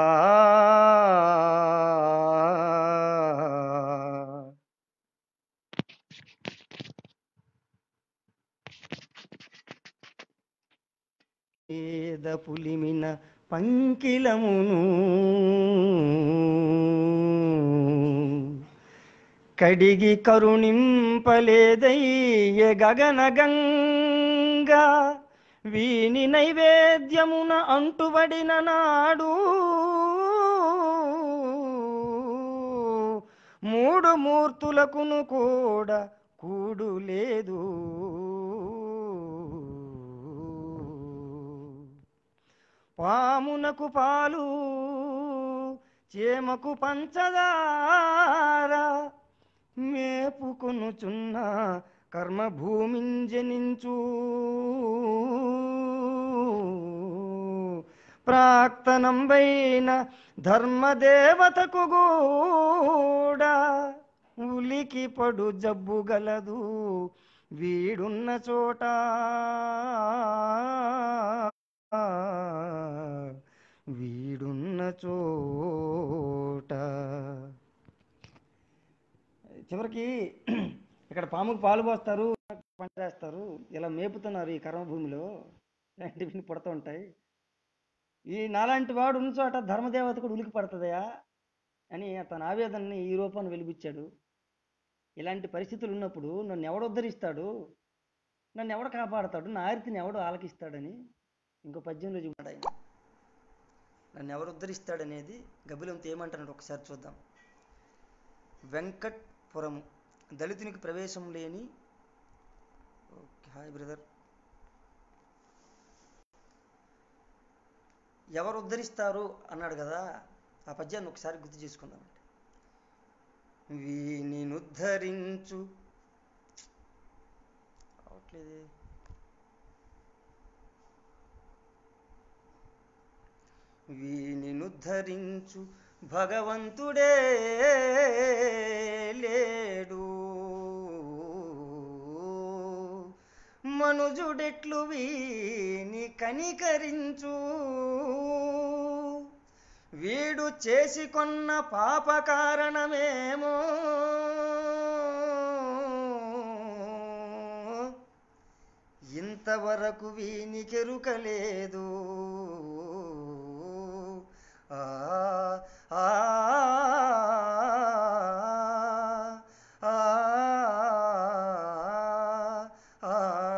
ఏద పులిమిన పంకిలమును కడిగి కరుణింపలేదయ్య గగన గంగా వీని నైవేద్యమున అంటుబడిన నాడు మూడు మూర్తులకును కూడా కూడు లేదు పామునకు పాలు చేమకు పంచదార మేపుకొనుచున్న కర్మభూమింజనించు ప్రాక్తనంబైన ధర్మదేవతకు కూడా ఉలికి పడు జబ్బు గలదు వీడున్న చోట వీడున్న చోట చివరికి ఇక్కడ పాముకు పాలు పోస్తారు పంట చేస్తారు ఇలా మేపుతున్నారు ఈ కర్మభూమిలో ఇలాంటివి పుడుతూ ఉంటాయి ఈ నాలాంటి వాడు ఉన్న చోట ధర్మదేవత కూడా ఉలికి పడుతుందయా అని తన ఆవేదనని ఈ రూపాన్ని వెలిపించాడు ఇలాంటి పరిస్థితులు ఉన్నప్పుడు నన్ను ఎవడు ఉద్ధరిస్తాడు నన్ను ఎవడు కాపాడతాడు నా ఆరితిని ఎవడు ఆలకిస్తాడని ఇంకో పద్యంలో చూపాడు ఆయన నన్ను ఎవరు ఉద్ధరిస్తాడనేది గబిలంతో ఏమంటున్నాడు ఒకసారి చూద్దాం వెంకట్పురము దళితునికి ప్రవేశం లేని ఓకే హాయ్ బ్రదర్ ఎవరు ఉద్ధరిస్తారు అన్నాడు కదా ఆ పద్యాన్ని ఒకసారి గుర్తు చేసుకుందామండి వీని ఉద్ధరించు అవట్లేదే వీని ఉద్ధరించు భగవంతుడే లేడు మనుజుడెట్లు వీని కనికరించు వీడు చేసి కొన్న పాప కారణమేమో ఇంతవరకు వీనికెరుకలేదు ఆ ఆ ఆ ఆ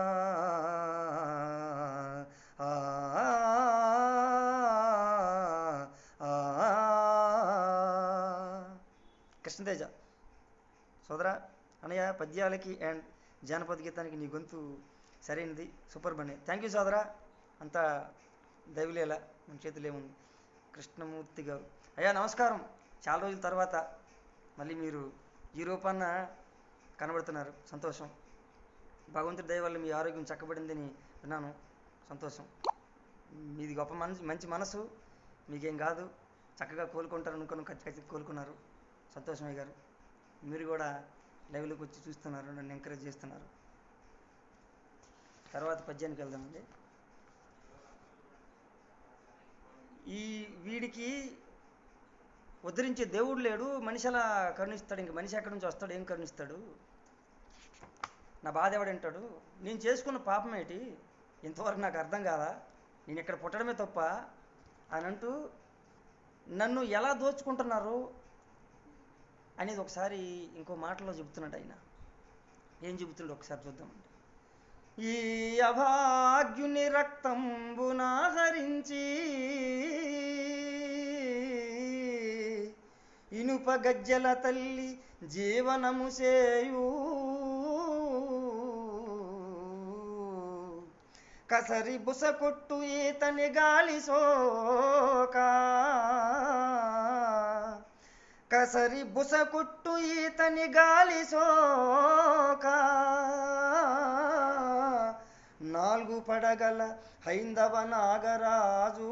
కృష్ణతేజ సోదరా అనయ్య పద్యాలకి అండ్ జానపద గీతానికి నీ గొంతు సరైనది సూపర్ బండి థ్యాంక్ యూ సోదరా అంతా దైవలేల మన చేతిలో ఏముంది కృష్ణమూర్తి గారు అయ్యా నమస్కారం చాలా రోజుల తర్వాత మళ్ళీ మీరు ఈ రూపాన్న కనబడుతున్నారు సంతోషం భగవంతుడి దయ వల్ల మీ ఆరోగ్యం చక్కబడిందని విన్నాను సంతోషం మీది గొప్ప మనసు మంచి మనసు మీకేం కాదు చక్కగా కోలుకుంటారు అనుకుని ఖచ్చి ఖచ్చి కోలుకున్నారు సంతోషమయ్య గారు మీరు కూడా లైవ్లోకి వచ్చి చూస్తున్నారు నన్ను ఎంకరేజ్ చేస్తున్నారు తర్వాత పద్యానికి వెళ్దామండి ఈ వీడికి ఉద్ధరించే దేవుడు లేడు మనిషి అలా కరుణిస్తాడు ఇంక మనిషి ఎక్కడి నుంచి వస్తాడు ఏం కరుణిస్తాడు నా బాధ ఎవడంటాడు నేను చేసుకున్న పాపం ఏంటి ఇంతవరకు నాకు అర్థం కాదా నేను ఇక్కడ పుట్టడమే తప్ప అని అంటూ నన్ను ఎలా దోచుకుంటున్నారు అనేది ఒకసారి ఇంకో మాటలో చెబుతున్నాడు ఆయన ఏం చెబుతున్నాడు ఒకసారి చూద్దామండి ఈ అభాగ్యుని రక్తంబునాహరించి ఇనుప గజ్జల తల్లి జీవనము చేయు కసరి బుస కొట్టు ఈతని గాలి సోకా కసరి బుస కొట్టు ఈతని గాలి సోక నాలుగు పడగల హైందవ నాగరాజు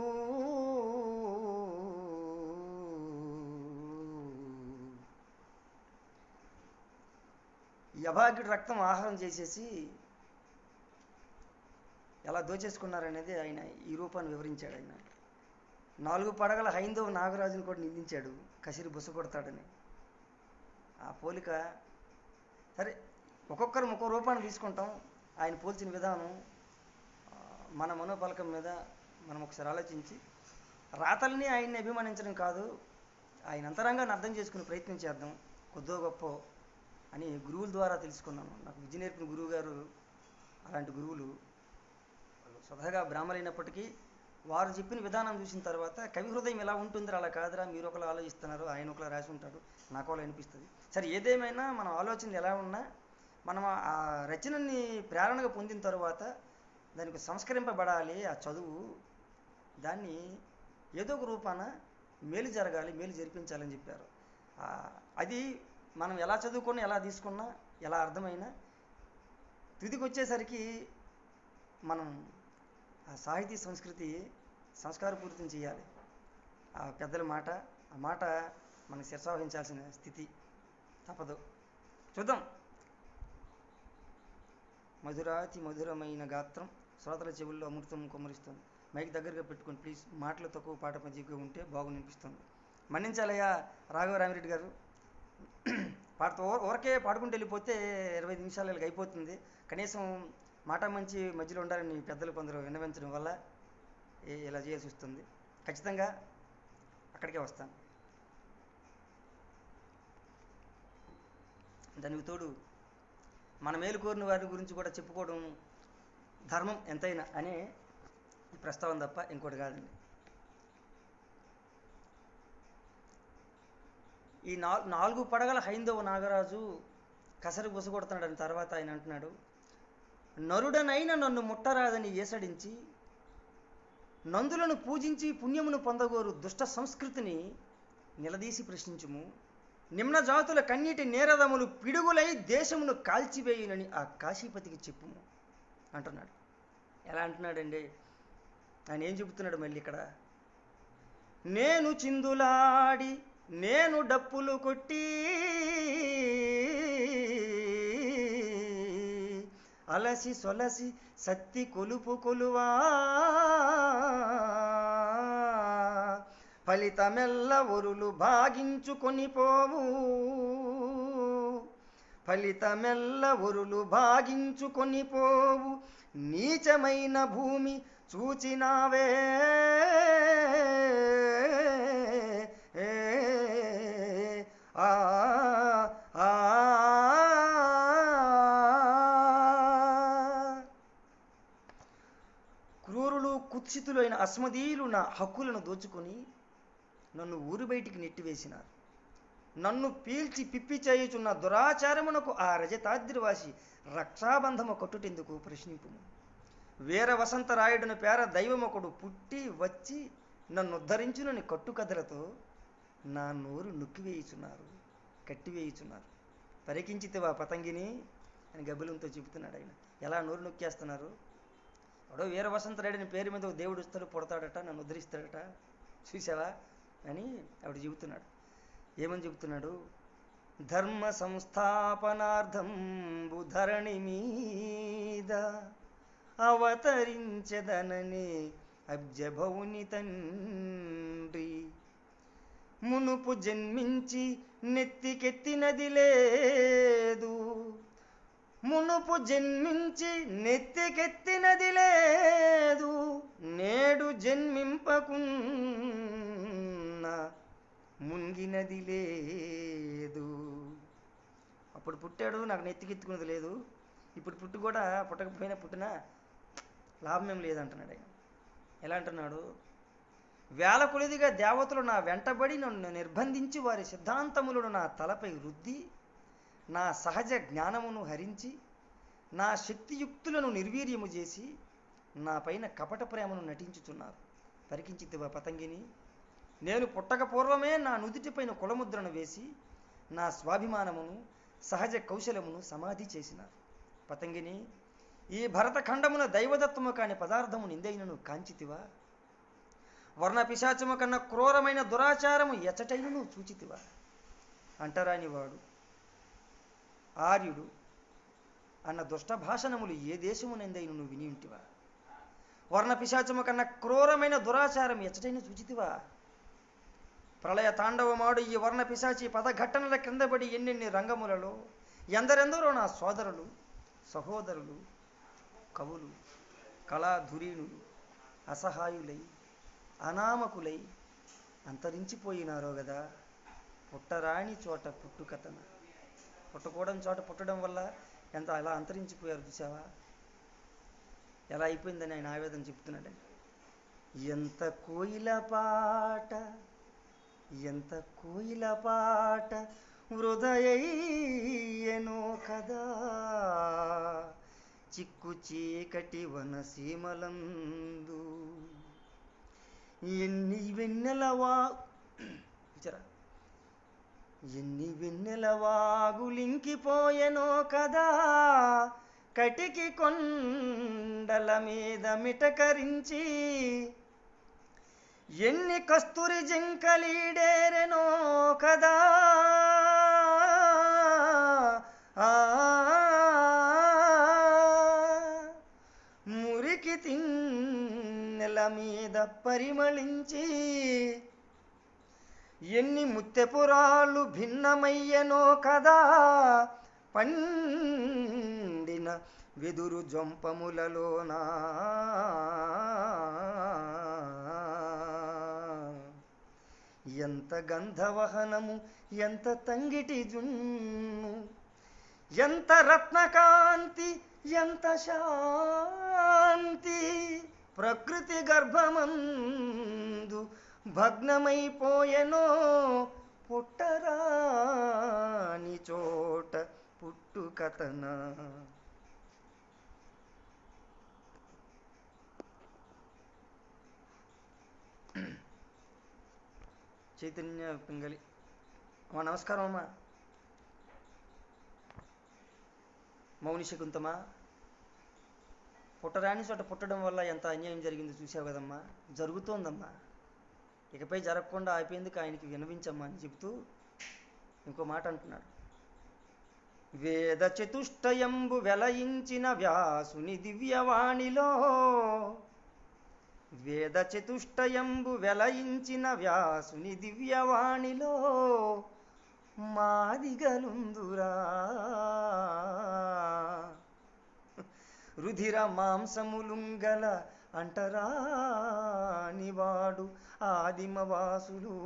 యభాగ్యుడు రక్తం ఆహారం చేసేసి ఎలా దోచేసుకున్నారనేది ఆయన ఈ రూపాన్ని వివరించాడు ఆయన నాలుగు పడగల హైందవ నాగరాజుని కూడా నిందించాడు కసిరి బుస కొడతాడని ఆ పోలిక సరే ఒక్కొక్కరు ఒక్కో రూపాన్ని తీసుకుంటాం ఆయన పోల్చిన విధానం ఆ, మన మనోపలకం మీద మనం ఒకసారి ఆలోచించి రాతల్ని ఆయన్ని అభిమానించడం కాదు ఆయన అంతరంగాన్ని అర్థం చేసుకునే ప్రయత్నం చేద్దాం కొద్దో గొప్ప అని గురువుల ద్వారా తెలుసుకున్నాను నాకు విద్య నేర్పిన గురువు గారు అలాంటి గురువులు వాళ్ళు స్వతహాగా బ్రాహ్మలైనప్పటికీ వారు చెప్పిన విధానం చూసిన తర్వాత కవి హృదయం ఎలా ఉంటుందిరా అలా కాదురా మీరు ఒకలా ఆలోచిస్తున్నారు ఆయన ఒకలా రాసి ఉంటాడు నాకు అలా అనిపిస్తుంది సరే ఏదేమైనా మన ఆలోచనలు ఎలా ఉన్నా మనం ఆ రచనని ప్రేరణగా పొందిన తర్వాత దానికి సంస్కరింపబడాలి ఆ చదువు దాన్ని ఏదో ఒక రూపాన మేలు జరగాలి మేలు జరిపించాలని చెప్పారు ఆ, అది మనం ఎలా చదువుకొని ఎలా తీసుకున్నా ఎలా అర్థమైనా తుదికి వచ్చేసరికి మనం ఆ సాహితీ సంస్కృతి సంస్కారపూరితం చేయాలి ఆ పెద్దల మాట ఆ మాట మనకు శిరసావహించాల్సిన స్థితి తప్పదు చూద్దాం మధురాతి మధురమైన గాత్రం శ్రోతల చెవుల్లో అమృతం కుమ్మరిస్తుంది మైక్ దగ్గరగా పెట్టుకొని ప్లీజ్ మాటలు తక్కువ పాట మధ్యగా ఉంటే బాగుంది అనిపిస్తుంది మన్నించాలయ్యా రాఘవ రామిరెడ్డి గారు పాడుతూ ఊ- ఊరకే పాడుకుంటూ వెళ్ళిపోతే ఇరవై నిమిషాలు ఇలాగ అయిపోతుంది కనీసం మాట మంచి మధ్యలో ఉండాలని పెద్దలు కొందరు విన్నవించడం వల్ల ఈ- ఇలా చేయాల్సి వస్తుంది ఖచ్చితంగా అక్కడికే వస్తాను దానికి తోడు మన మేలు కోరిన వారి గురించి కూడా చెప్పుకోవడం ధర్మం ఎంతైనా అనే ఈ ప్రస్తావన తప్ప ఇంకోటి కాదండి ఈ నాల్ నాలుగు పడగల హైందవ నాగరాజు కసరు బుసగొడుతున్నాడని తర్వాత ఆయన అంటున్నాడు నరుడనైన నన్ను ముట్టరాదని ఏసడించి నందులను పూజించి పుణ్యమును పొందగోరు దుష్ట సంస్కృతిని నిలదీసి ప్రశ్నించుము నిమ్న జాతుల కన్నీటి నేరదములు పిడుగులై దేశమును కాల్చివేయునని ఆ కాశీపతికి చెప్పుము అంటున్నాడు ఎలా అంటున్నాడండి ఆయన ఏం చెబుతున్నాడు మళ్ళీ ఇక్కడ నేను చిందులాడి నేను డప్పులు కొట్టి అలసి సొలసి సత్తి కొలుపు కొలువా ఫలితమెల్ల ఒరులు భాగించుకొని పోవు ఫలితమెల్ల ఒరులు భాగించుకొని పోవు నీచమైన భూమి చూచినావే ఆ ఆ క్రూరులు కుత్సితులైన అస్మదీయులు నా హక్కులను దోచుకొని నన్ను ఊరు బయటికి నెట్టివేసినారు నన్ను పీల్చి పిప్పి చేయుచున్న దురాచారమునకు ఆ రజతాద్రివాసి రక్షాబంధము కొట్టుటెందుకు ప్రశ్నింపుము వీర వసంతరాయుడుని పేర దైవమొకడు పుట్టి వచ్చి నన్ను ఉద్ధరించునని కట్టుకథలతో నా నోరు నొక్కివేయుచున్నారు కట్టివేయుచున్నారు పరికించితివా పతంగిని అని గబ్బిలంతో చెబుతున్నాడు ఆయన ఎలా నోరు నొక్కేస్తున్నారు ఎవడో వీర వసంతరాయుడిని పేరు మీద ఒక దేవుడు వస్తాడు పుడతాడట నన్ను ఉద్ధరిస్తాడట చూసావా అని ఆవిడ చెబుతున్నాడు ఏమని చెబుతున్నాడు ధర్మ సంస్థాపనార్థం ధరణి మీద అవతరించదనని అబ్జభౌని తండ్రి మునుపు జన్మించి నెత్తికెత్తినది లేదు మునుపు జన్మించి నెత్తికెత్తినది లేదు నేడు జన్మింపకున్న మునిగినది లేదు అప్పుడు పుట్టాడు నాకు నెత్తికెత్తుకున్నది లేదు ఇప్పుడు పుట్టు కూడా పుట్టకపోయినా పుట్టినా లాభం ఏం లేదంటున్నాడు ఆయన ఎలా అంటున్నాడు వేల కొలిదిగా దేవతలు నా వెంటబడి నన్ను నిర్బంధించి వారి సిద్ధాంతములను నా తలపై రుద్ది నా సహజ జ్ఞానమును హరించి నా శక్తియుక్తులను నిర్వీర్యము చేసి నా పైన కపట ప్రేమను నటించుచున్నారు పరికించితివా పతంగిని నేను పుట్టక పూర్వమే నా నుదుటిపైన కులముద్రను వేసి నా స్వాభిమానమును సహజ కౌశలమును సమాధి చేసినారు పతంగిని ఈ భరతఖండమున దైవదత్తము కాని పదార్థము నిందైనను కాంచితివా వర్ణ పిశాచము కన్నా క్రూరమైన దురాచారము ఎచ్చటైనను చూచితివా అంటరాని వాడు ఆర్యుడు అన్న దుష్ట భాషణములు ఏ దేశమునందైన నువ్వు విని ఉంటివా వర్ణ పిశాచము కన్నా క్రూరమైన దురాచారం ఎచ్చటైన చూచితివా ప్రళయ తాండవమాడు ఈ వర్ణ పిశాచి పదఘట్టనల క్రిందపడి ఎన్నెన్ని రంగములలో ఎందరెందరో నా సోదరులు సహోదరులు కవులు కళాధురీణులు అసహాయులై అనామకులై అంతరించిపోయినారో కదా పుట్టరాని చోట పుట్టుకతన పుట్టకూడని చోట పుట్టడం వల్ల ఎంత అలా అంతరించిపోయారు చూసావా ఎలా అయిపోయిందని ఆయన ఆవేదన చెప్తున్నాడు ఎంత కోయిల పాట ఎంత కోయిల పాట హృదయనో కదా చిక్కు చీకటి వనసీమలందు ఎన్ని వెన్నెలవా చూచారా ఎన్ని వెన్నెల వాగులింకిపోయెనో కదా కటికి కొండల మీద మిటకరించి ఎన్ని కస్తూరి జింకలీడేరెనో కదా ఆ మురికి తిన్నెల మీద పరిమళించి ఎన్ని ముత్తెపురాలు భిన్నమయ్యనో కదా పండిన వెదురు జొంపములలోనా ఎంత గంధవహనము ఎంత తంగిటి జున్ను ఎంత రత్నకాంతి ఎంత శాంతి ప్రకృతి గర్భమందు భగ్నమైపోయెనో పుట్టరాని చోట పుట్టుకతన చైతన్య పింగళి అమ్మా నమస్కారం అమ్మా మౌని శకుంతమా పుట్టరాని చోట పుట్టడం వల్ల ఎంత అన్యాయం జరిగిందో చూసావు కదమ్మా జరుగుతోందమ్మా ఇకపై జరగకుండా ఆపేందుకు ఆయనకి వినవించమ్మా అని చెబుతూ ఇంకో మాట అంటున్నాడు వేద చతుష్టయంబు వెలయించిన వ్యాసుని దివ్యవాణిలో వేద చతుష్టయంబు వెలయించిన వ్యాసుని దివ్యవాణిలో మాదిగలుందురా రుధిర మాంసములుంగల అంటరానివాడు ఆదిమవాసులు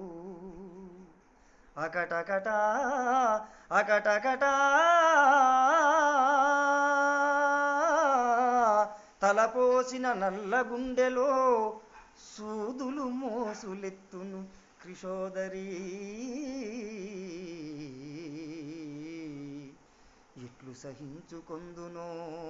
అకటకట అకటకట తలపోసిన నల్ల గుండెలో సూదులు మోసులెత్తును కృషోదరి ఎట్లు సహించుకొందునో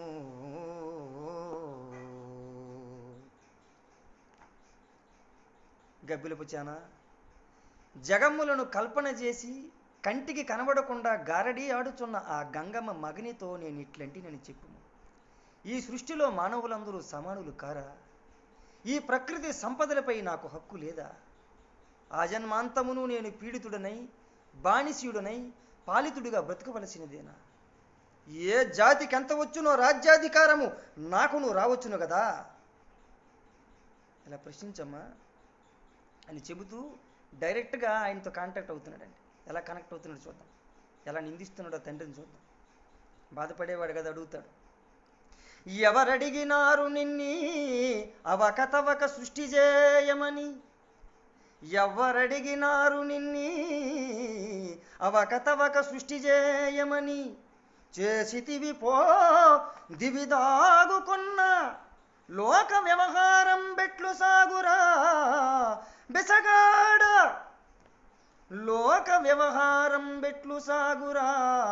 గబ్బిలపు చానా జగమ్ములను కల్పన చేసి కంటికి కనబడకుండా గారడీ ఆడుచున్న ఆ గంగమ్మ మగనితో నేను ఇట్లంటినని చెప్పుము ఈ సృష్టిలో మానవులందరూ సమానులు కారా ఈ ప్రకృతి సంపదలపై నాకు హక్కు లేదా ఆజన్మాంతమును నేను పీడితుడనై బానిసీయుడనై పాలితుడిగా బ్రతకవలసినదేనా ఏ జాతికి ఎంత వచ్చునో రాజ్యాధికారము నాకును రావచ్చును కదా ఇలా ప్రశ్నించమ్మా అని చెబుతూ డైరెక్ట్గా ఆయనతో కాంటాక్ట్ అవుతున్నాడండి ఎలా కనెక్ట్ అవుతున్నాడు చూద్దాం ఎలా నిందిస్తున్నాడో తండ్రిని చూద్దాం బాధపడేవాడు కదా అడుగుతాడు ఎవరడిగినారు నిన్ని అవకతవక సృష్టి చేయమని ఎవరడిగినారు నిన్ని అవకతవక సృష్టి చేయమని చేసితివి పో దివిదాగుకున్న లోక వ్యవహారం బెట్లు సాగురా బెసగాడ లోక వ్యవహారం బెట్లు సాగురా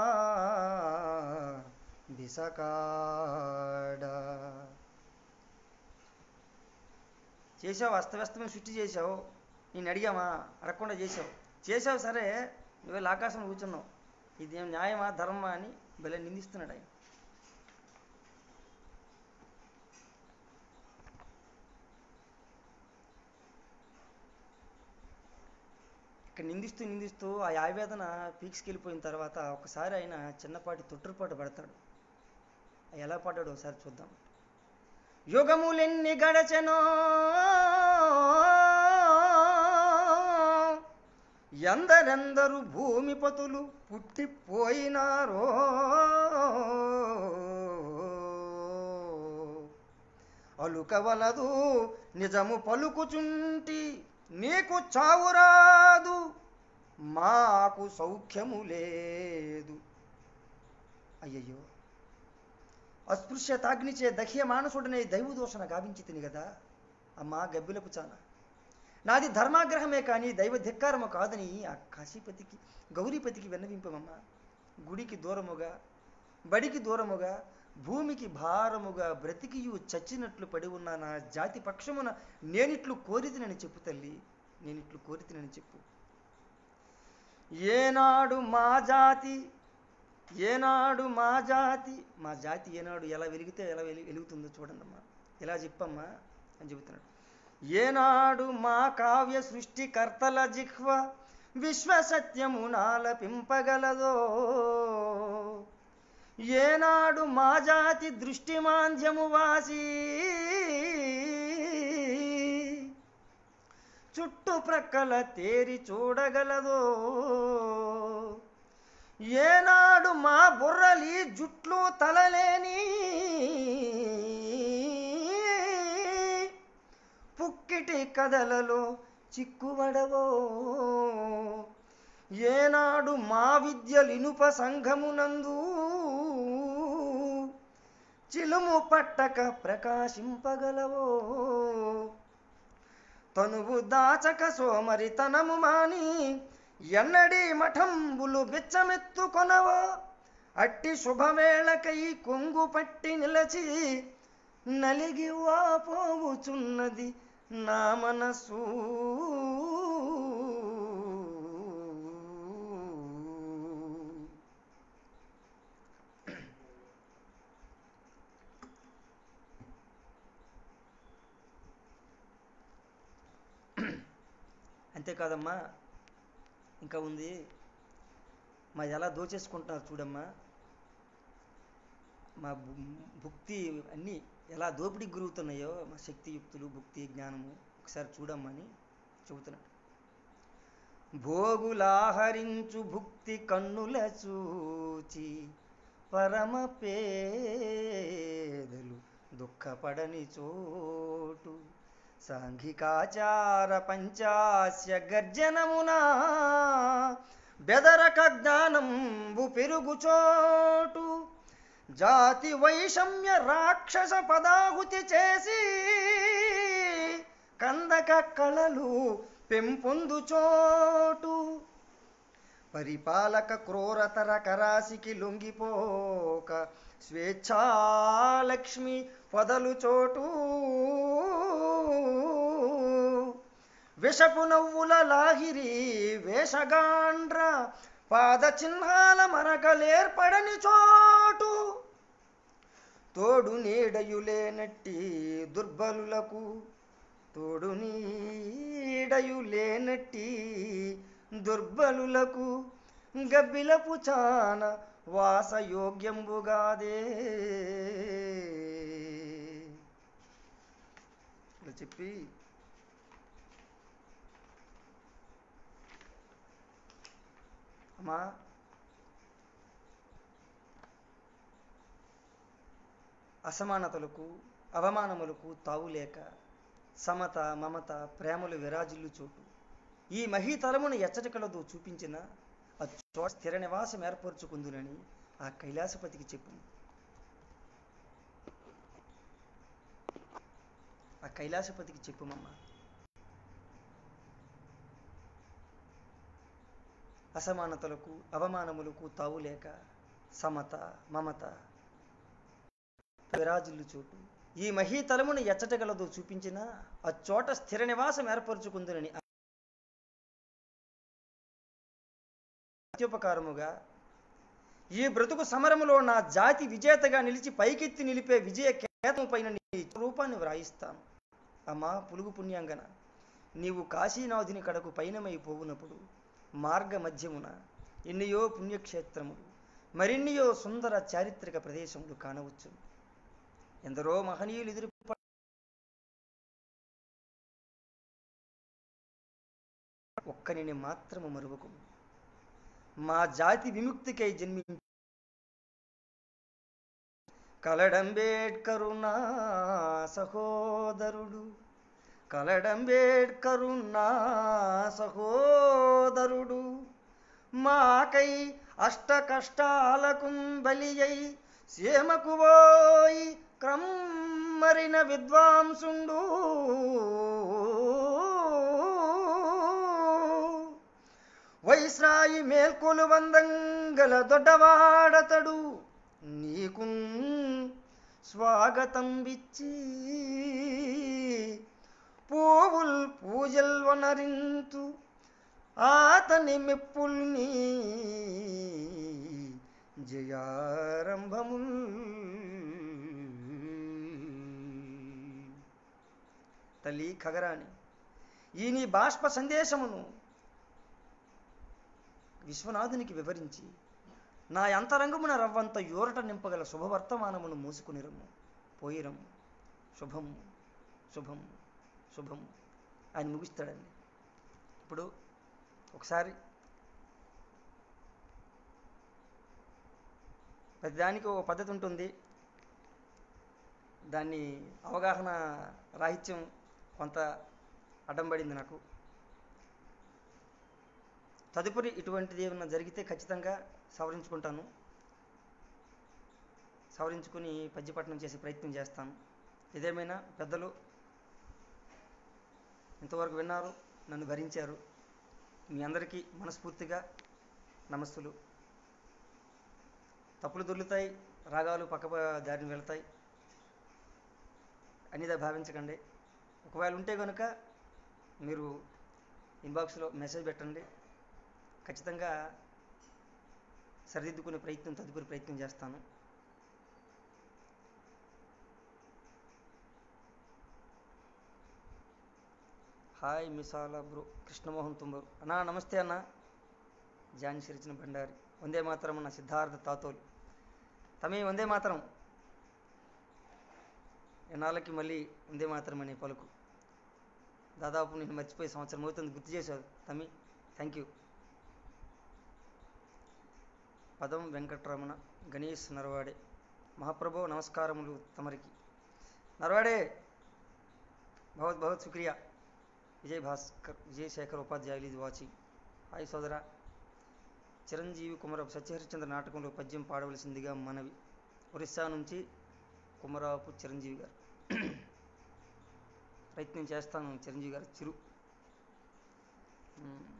బిసకాడ చేసావు అస్తవ్యస్తమైన సృష్టి చేసావు నేను అడిగామా అడగకుండా చేసావు చేసావు సరే నువ్వే ఆకాశం కూర్చున్నావు ఇదేం న్యాయమా ధర్మమా అని భలే నిందిస్తున్నాడు ఆయన ఇక్కడ నిందిస్తూ నిందిస్తూ ఆ ఆవేదన పీక్స్కి వెళ్ళిపోయిన తర్వాత ఒకసారి ఆయన చిన్నపాటి తొట్టుపాటు పడతాడు ఎలా పడ్డాడు ఒకసారి చూద్దాం యుగములెన్ని గడచెనో ఎందరెందరు భూమిపతులు పుట్టిపోయినారో అలుకవలదు నిజము పలుకుచుంటి నీకు చావురాదు మాకు సౌఖ్యము లేదు అయ్యయ్యో అస్పృశ్యతాగ్నిచే దహ్య మానసుడనే దైవదోషణ గావించి తిని కదా అమ్మా గబ్బిలపు చాన నాది ధర్మాగ్రహమే కానీ దైవ ధిక్కారము కాదని ఆ కాశీపతికి గౌరీపతికి విన్నవింపమమ్మా గుడికి దూరముగా బడికి దూరముగా భూమికి భారముగా బ్రతికియు చచ్చినట్లు పడి ఉన్న నా జాతి పక్షమున నేనిట్లు కోరితినని చెప్పు తల్లి నేనిట్లు కోరితినని చెప్పు ఏనాడు మా జాతి ఏనాడు మా జాతి మా జాతి ఏనాడు ఎలా వెలిగితే ఎలా వెలి వెలుగుతుందో చూడండి అమ్మా ఇలా చెప్పమ్మా అని చెబుతున్నాడు ఏనాడు మా కావ్య సృష్టికర్తల జిహ్వ విశ్వ సత్యము నాలపింపగలదో ఏనాడు మా జాతి దృష్టి మాంద్యము వాసి చుట్టుప్రక్కల తేరి చూడగలదో ఏనాడు మా బుర్రలి జుట్లు తలలేని పుక్కిటి కథలలో చిక్కువడవో ఏనాడు మా విద్యలినుప సంఘమునందు చిలుము పట్టక ప్రకాశింపగలవో తనువు దాచక సోమరితనము మాని ఎన్నడి మఠంబులు బిచ్చమెత్తుకొనవో అట్టి శుభవేళకై కొంగు పట్టి నిలచి నలిగి వాపోవుచున్నది నా మనసు అంతేకాదమ్మా ఇంకా ఉంది మా ఎలా దోచేసుకుంటున్నారు చూడమ్మా మా భు- భుక్తి అన్నీ ఎలా దోపిడీకి గురవుతున్నాయో మా శక్తియుక్తులు భుక్తి జ్ఞానము ఒకసారి చూడమ్మా అని చెబుతున్నాడు భోగులాహరించు భుక్తి కన్నుల చూచి పరమ పేదలు దుఃఖపడని చోటు సాంఘికాచార పంచాస్య గర్జనమునా బెదరక జ్ఞానంబు పెరుగుచోటు జాతి వైషమ్య రాక్షస పదాహుతి చేసి కందక కళలు పెంపొందు చోటు పరిపాలక క్రూరతర కరాసికి లొంగిపోక స్వేచ్ఛాలక్ష్మి పొదలు చోటు విషపు నవ్వుల లాహిరి వేషగాండ్ర పాద చిహ్నాల మరకలేర్పడని చోటు తోడు నీడయులేనట్టి దుర్బలులకు తోడు నీడయులేనట్టి దుర్బలులకు గబ్బిలపు చాన వాసయోగ్యంబుగాదే ఇలా చెప్పి అమ్మా అసమానతలకు అవమానములకు తావులేక సమత మమత ప్రేమలు విరాజిల్లు చోటు ఈ మహీతలమును ఎచ్చటికలదో చూపించిన ఆ చోట స్థిర నివాసం ఏర్పరచుకుందునని ఆ కైలాసపతికి చెప్పు ఆ కైలాసపతికి చెప్పుమమ్మ అసమానతలకు అవమానములకు తావులేక సమత మమత విరాజిల్లు చోటు ఈ మహీతలమును ఎచ్చటగలదో చూపించిన ఆ చోట స్థిర నివాసం ఏర్పరచుకుందునని అత్యుపకారముగా ఈ బ్రతుకు సమరములో నా జాతి విజేతగా నిలిచి పైకెత్తి నిలిపే విజయ కేతం పైన నీ రూపాన్ని వ్రాయిస్తాను అమ్మా పులుగు పుణ్యాంగన నీవు కాశీనాథుని కడకు పైనమై పోవునప్పుడు మార్గ మధ్యమున ఎన్నియో పుణ్యక్షేత్రములు మరిన్నియో సుందర చారిత్రక ప్రదేశములు కానవచ్చు ఎందరో మహనీయులు ఎదురు ఒక్కనిని మాత్రము మరువకు మా జాతి విముక్తికై జన్మించి కలడంబేడ్కరు నా సహోదరుడు కలడంబేడ్కరు నా సహోదరుడు మాకై అష్ట కష్టాలకు బలి అయి సీమకు పోయి క్రమ్మరిన విద్వాంసుండు వైస్రాయి మేల్కొలు వందంగల దొడ్డవాడతడు నీకు స్వాగతం ఇచ్చి పూవుల్ పూజల్ వనరింతు ఆతని మెప్పుల్ని జయారంభముల్ తల్లి ఖగరాని ఈ నీ బాష్ప సందేశమును విశ్వనాథునికి వివరించి నా అంతరంగమున రవ్వంత యూరట నింపగల శుభవర్తమానమును మూసుకుని రమ్ము పోయిరమ్ము శుభం శుభం శుభం ఆయన ముగిస్తాడండి ఇప్పుడు ఒకసారి ప్రతిదానికి ఒక పద్ధతి ఉంటుంది దాన్ని అవగాహన రాహిత్యం కొంత అడ్డం పడింది నాకు తదుపరి ఇటువంటిది ఏమైనా జరిగితే ఖచ్చితంగా సవరించుకుంటాను సవరించుకుని పద్యపట్నం చేసే ప్రయత్నం చేస్తాను ఏదేమైనా పెద్దలు ఇంతవరకు విన్నారు నన్ను భరించారు మీ అందరికీ మనస్ఫూర్తిగా నమస్తులు తప్పులు దొర్లుతాయి రాగాలు పక్క దారిని వెళ్తాయి అనిదా భావించకండి ఒకవేళ ఉంటే కనుక మీరు ఇన్బాక్స్లో మెసేజ్ పెట్టండి ఖచ్చితంగా సరిదిద్దుకునే ప్రయత్నం తదుపరి ప్రయత్నం చేస్తాను హాయ్ మిసాల బ్రో కృష్ణమోహన్ తుంబరు అన్నా నమస్తే అన్న జాని సిరిచిన బండారి వందే మాతరం అన్న సిద్ధార్థ తాతోలు తమే వందే మాతరం ఎన్నాళ్ళకి మళ్ళీ వందే మాతరం అనే పలుకు దాదాపు నేను మర్చిపోయే సంవత్సరం అవుతుంది గుర్తు చేశావు తమి థ్యాంక్ యూ పదం వెంకటరమణ గణేష్ నరవాడే మహాప్రభు నమస్కారములు తమరికి నరవాడే బహుత్ బహుత్ శుక్రియా విజయ్ భాస్కర్ విజయ్ శేఖర్ ఉపాధ్యాయులు ఇది వాచింగ్ హాయ్ సోదరా చిరంజీవి కుమరపు సత్యహరిచంద్ర నాటకంలో పద్యం పాడవలసిందిగా మనవి ఒరిస్సా నుంచి కుమరాపు చిరంజీవి గారు ప్రయత్నం చేస్తాను చిరంజీవి గారు చిరు మ్మ్.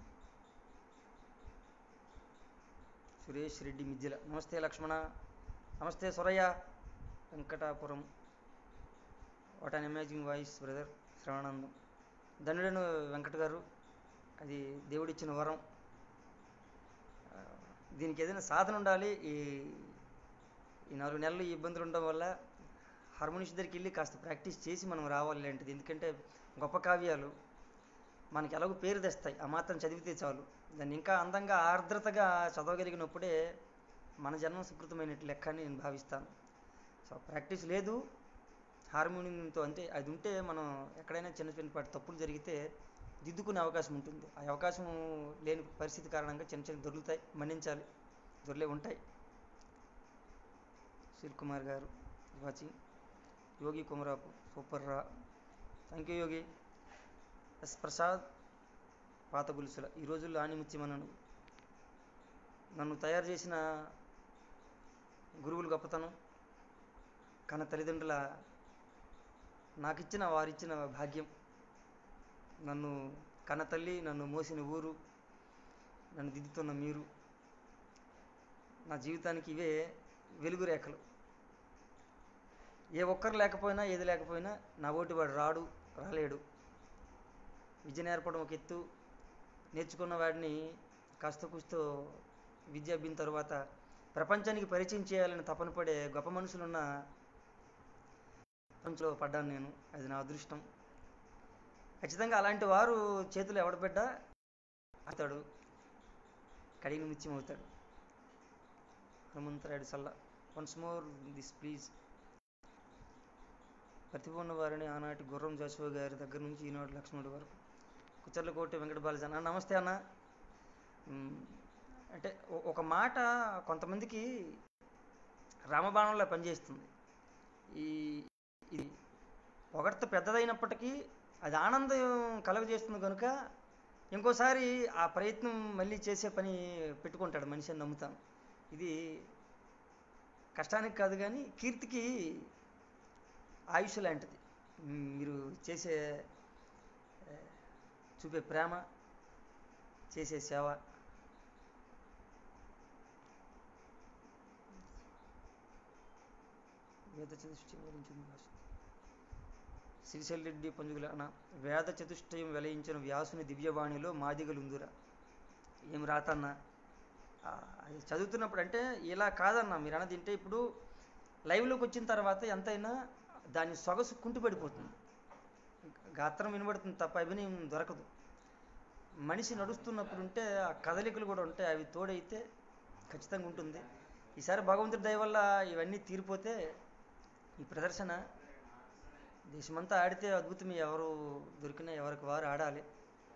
సురేష్ రెడ్డి మిద్దిల నమస్తే లక్ష్మణ నమస్తే సొరయ్య Venkatapuram what an amazing voice brother శ్రవణానందం ధనుడను వెంకట గారు అది దేవుడిచ్చిన వరం ఆ, దీనికి ఏదైనా సాధన ఉండాలి ఈ ఈ నాలుగు నెలలు ఈ ఇబ్బందులు ఉండడం వల్ల హార్మోనిస్ట్ దగ్గరికి వెళ్ళి కాస్త ప్రాక్టీస్ చేసి మనం రావాలి లాంటిది ఎందుకంటే గొప్ప కావ్యాలు మనకి ఎలాగో పేరు తెస్తాయి ఆ మాత్రం చదివితే చాలు దాన్ని ఇంకా అందంగా ఆర్ద్రతగా చదవగలిగినప్పుడే మన జన్మ సుకృతమైనట్టు లెక్క అని నేను భావిస్తాను సో ప్రాక్టీస్ లేదు హార్మోనియంతో అంటే అది ఉంటే మనం ఎక్కడైనా చిన్న చిన్నపాటి తప్పులు జరిగితే దిద్దుకునే అవకాశం ఉంటుంది ఆ అవకాశం లేని పరిస్థితి కారణంగా చిన్న చిన్న దొరుకుతాయి మన్నించాలి దొరలే ఉంటాయి సుశీల్ కుమార్ గారు వాచింగ్ యోగి కుమరాపు సూపర్ రా thank you Yogi S Prasad పాత గులుసుల ఈ రోజుల్లో ఆనిముత్యమనను నన్ను తయారు చేసిన గురువులు గొప్పతనం కన్న తల్లిదండ్రుల నాకిచ్చిన వారిచ్చిన భాగ్యం నన్ను కన్న తల్లి నన్ను మోసిన ఊరు నన్ను దిద్దుతున్న మీరు నా జీవితానికి ఇవే వెలుగు రేఖలు ఏ ఒక్కరు లేకపోయినా ఏది లేకపోయినా నా ఓటి వాడు రాడు రాలేడు విద్య నేర్పడం ఒక ఎత్తు నేర్చుకున్న వాడిని కాస్త కూస్తో విద్య అబ్బిన తర్వాత ప్రపంచానికి పరిచయం చేయాలని తపన పడే గొప్ప మనుషులున్న ప్రపంచంలో పడ్డాను నేను అది నా అదృష్టం ఖచ్చితంగా అలాంటి వారు చేతులు ఎవడ బిడ్డ అవుతాడు కడిగిన ముత్యం అవుతాడు హనుమంతరాయుడు సల్లా వన్స్ మోర్ దిస్ ప్లీజ్ ప్రతిభ ఉన్న వారిని ఆనాటి గుర్రం జాషువా గారి దగ్గర నుంచి ఈనాడు లక్ష్మణుడి వరకు కుచర్లకోటి వెంకట బాలజీ అన్న నమస్తే అన్న మ్, అంటే ఒ- ఒక మాట కొంతమందికి రామబాణంలో పనిచేస్తుంది ఈ ఇది పొగడ్త పెద్దదైనప్పటికీ అది ఆనందం కలుగజేస్తుంది కనుక ఇంకోసారి ఆ ప్రయత్నం మళ్ళీ చేసే పని పెట్టుకుంటాడు మనిషి అని నమ్ముతాను ఇది కష్టానికి కాదు కానీ కీర్తికి ఆయుష్ లాంటిది మ్, మీరు చేసే ఏ, చూపే ప్రేమ చేసే సేవ వేద చతుష్టయం వెలించిన భాష సిరిసెల్రెడ్డి పంజుగుల అన్న వేద చతుష్టయం వెలయించిన వ్యాసుని దివ్యవాణిలో మాదిగలుందురా ఏం రాతన్నా ఆ, అది చదువుతున్నప్పుడు అంటే ఇలా కాదన్నా మీరు అన్నది తింటే ఇప్పుడు లైవ్లోకి వచ్చిన తర్వాత ఎంతైనా దాని సొగసు కుంటిపడిపోతుంది గాత్రం వినబడుతుంది తప్ప అభినయం దొరకదు మనిషి నడుస్తున్నప్పుడు ఉంటే ఆ కదలికలు కూడా ఉంటాయి అవి తోడైతే ఖచ్చితంగా ఉంటుంది ఈసారి భగవంతుడి దయ వల్ల ఇవన్నీ తీరిపోతే ఈ ప్రదర్శన దేశమంతా ఆడితే అద్భుతమే ఎవరు దొరికినా ఎవరికి వారు ఆడాలి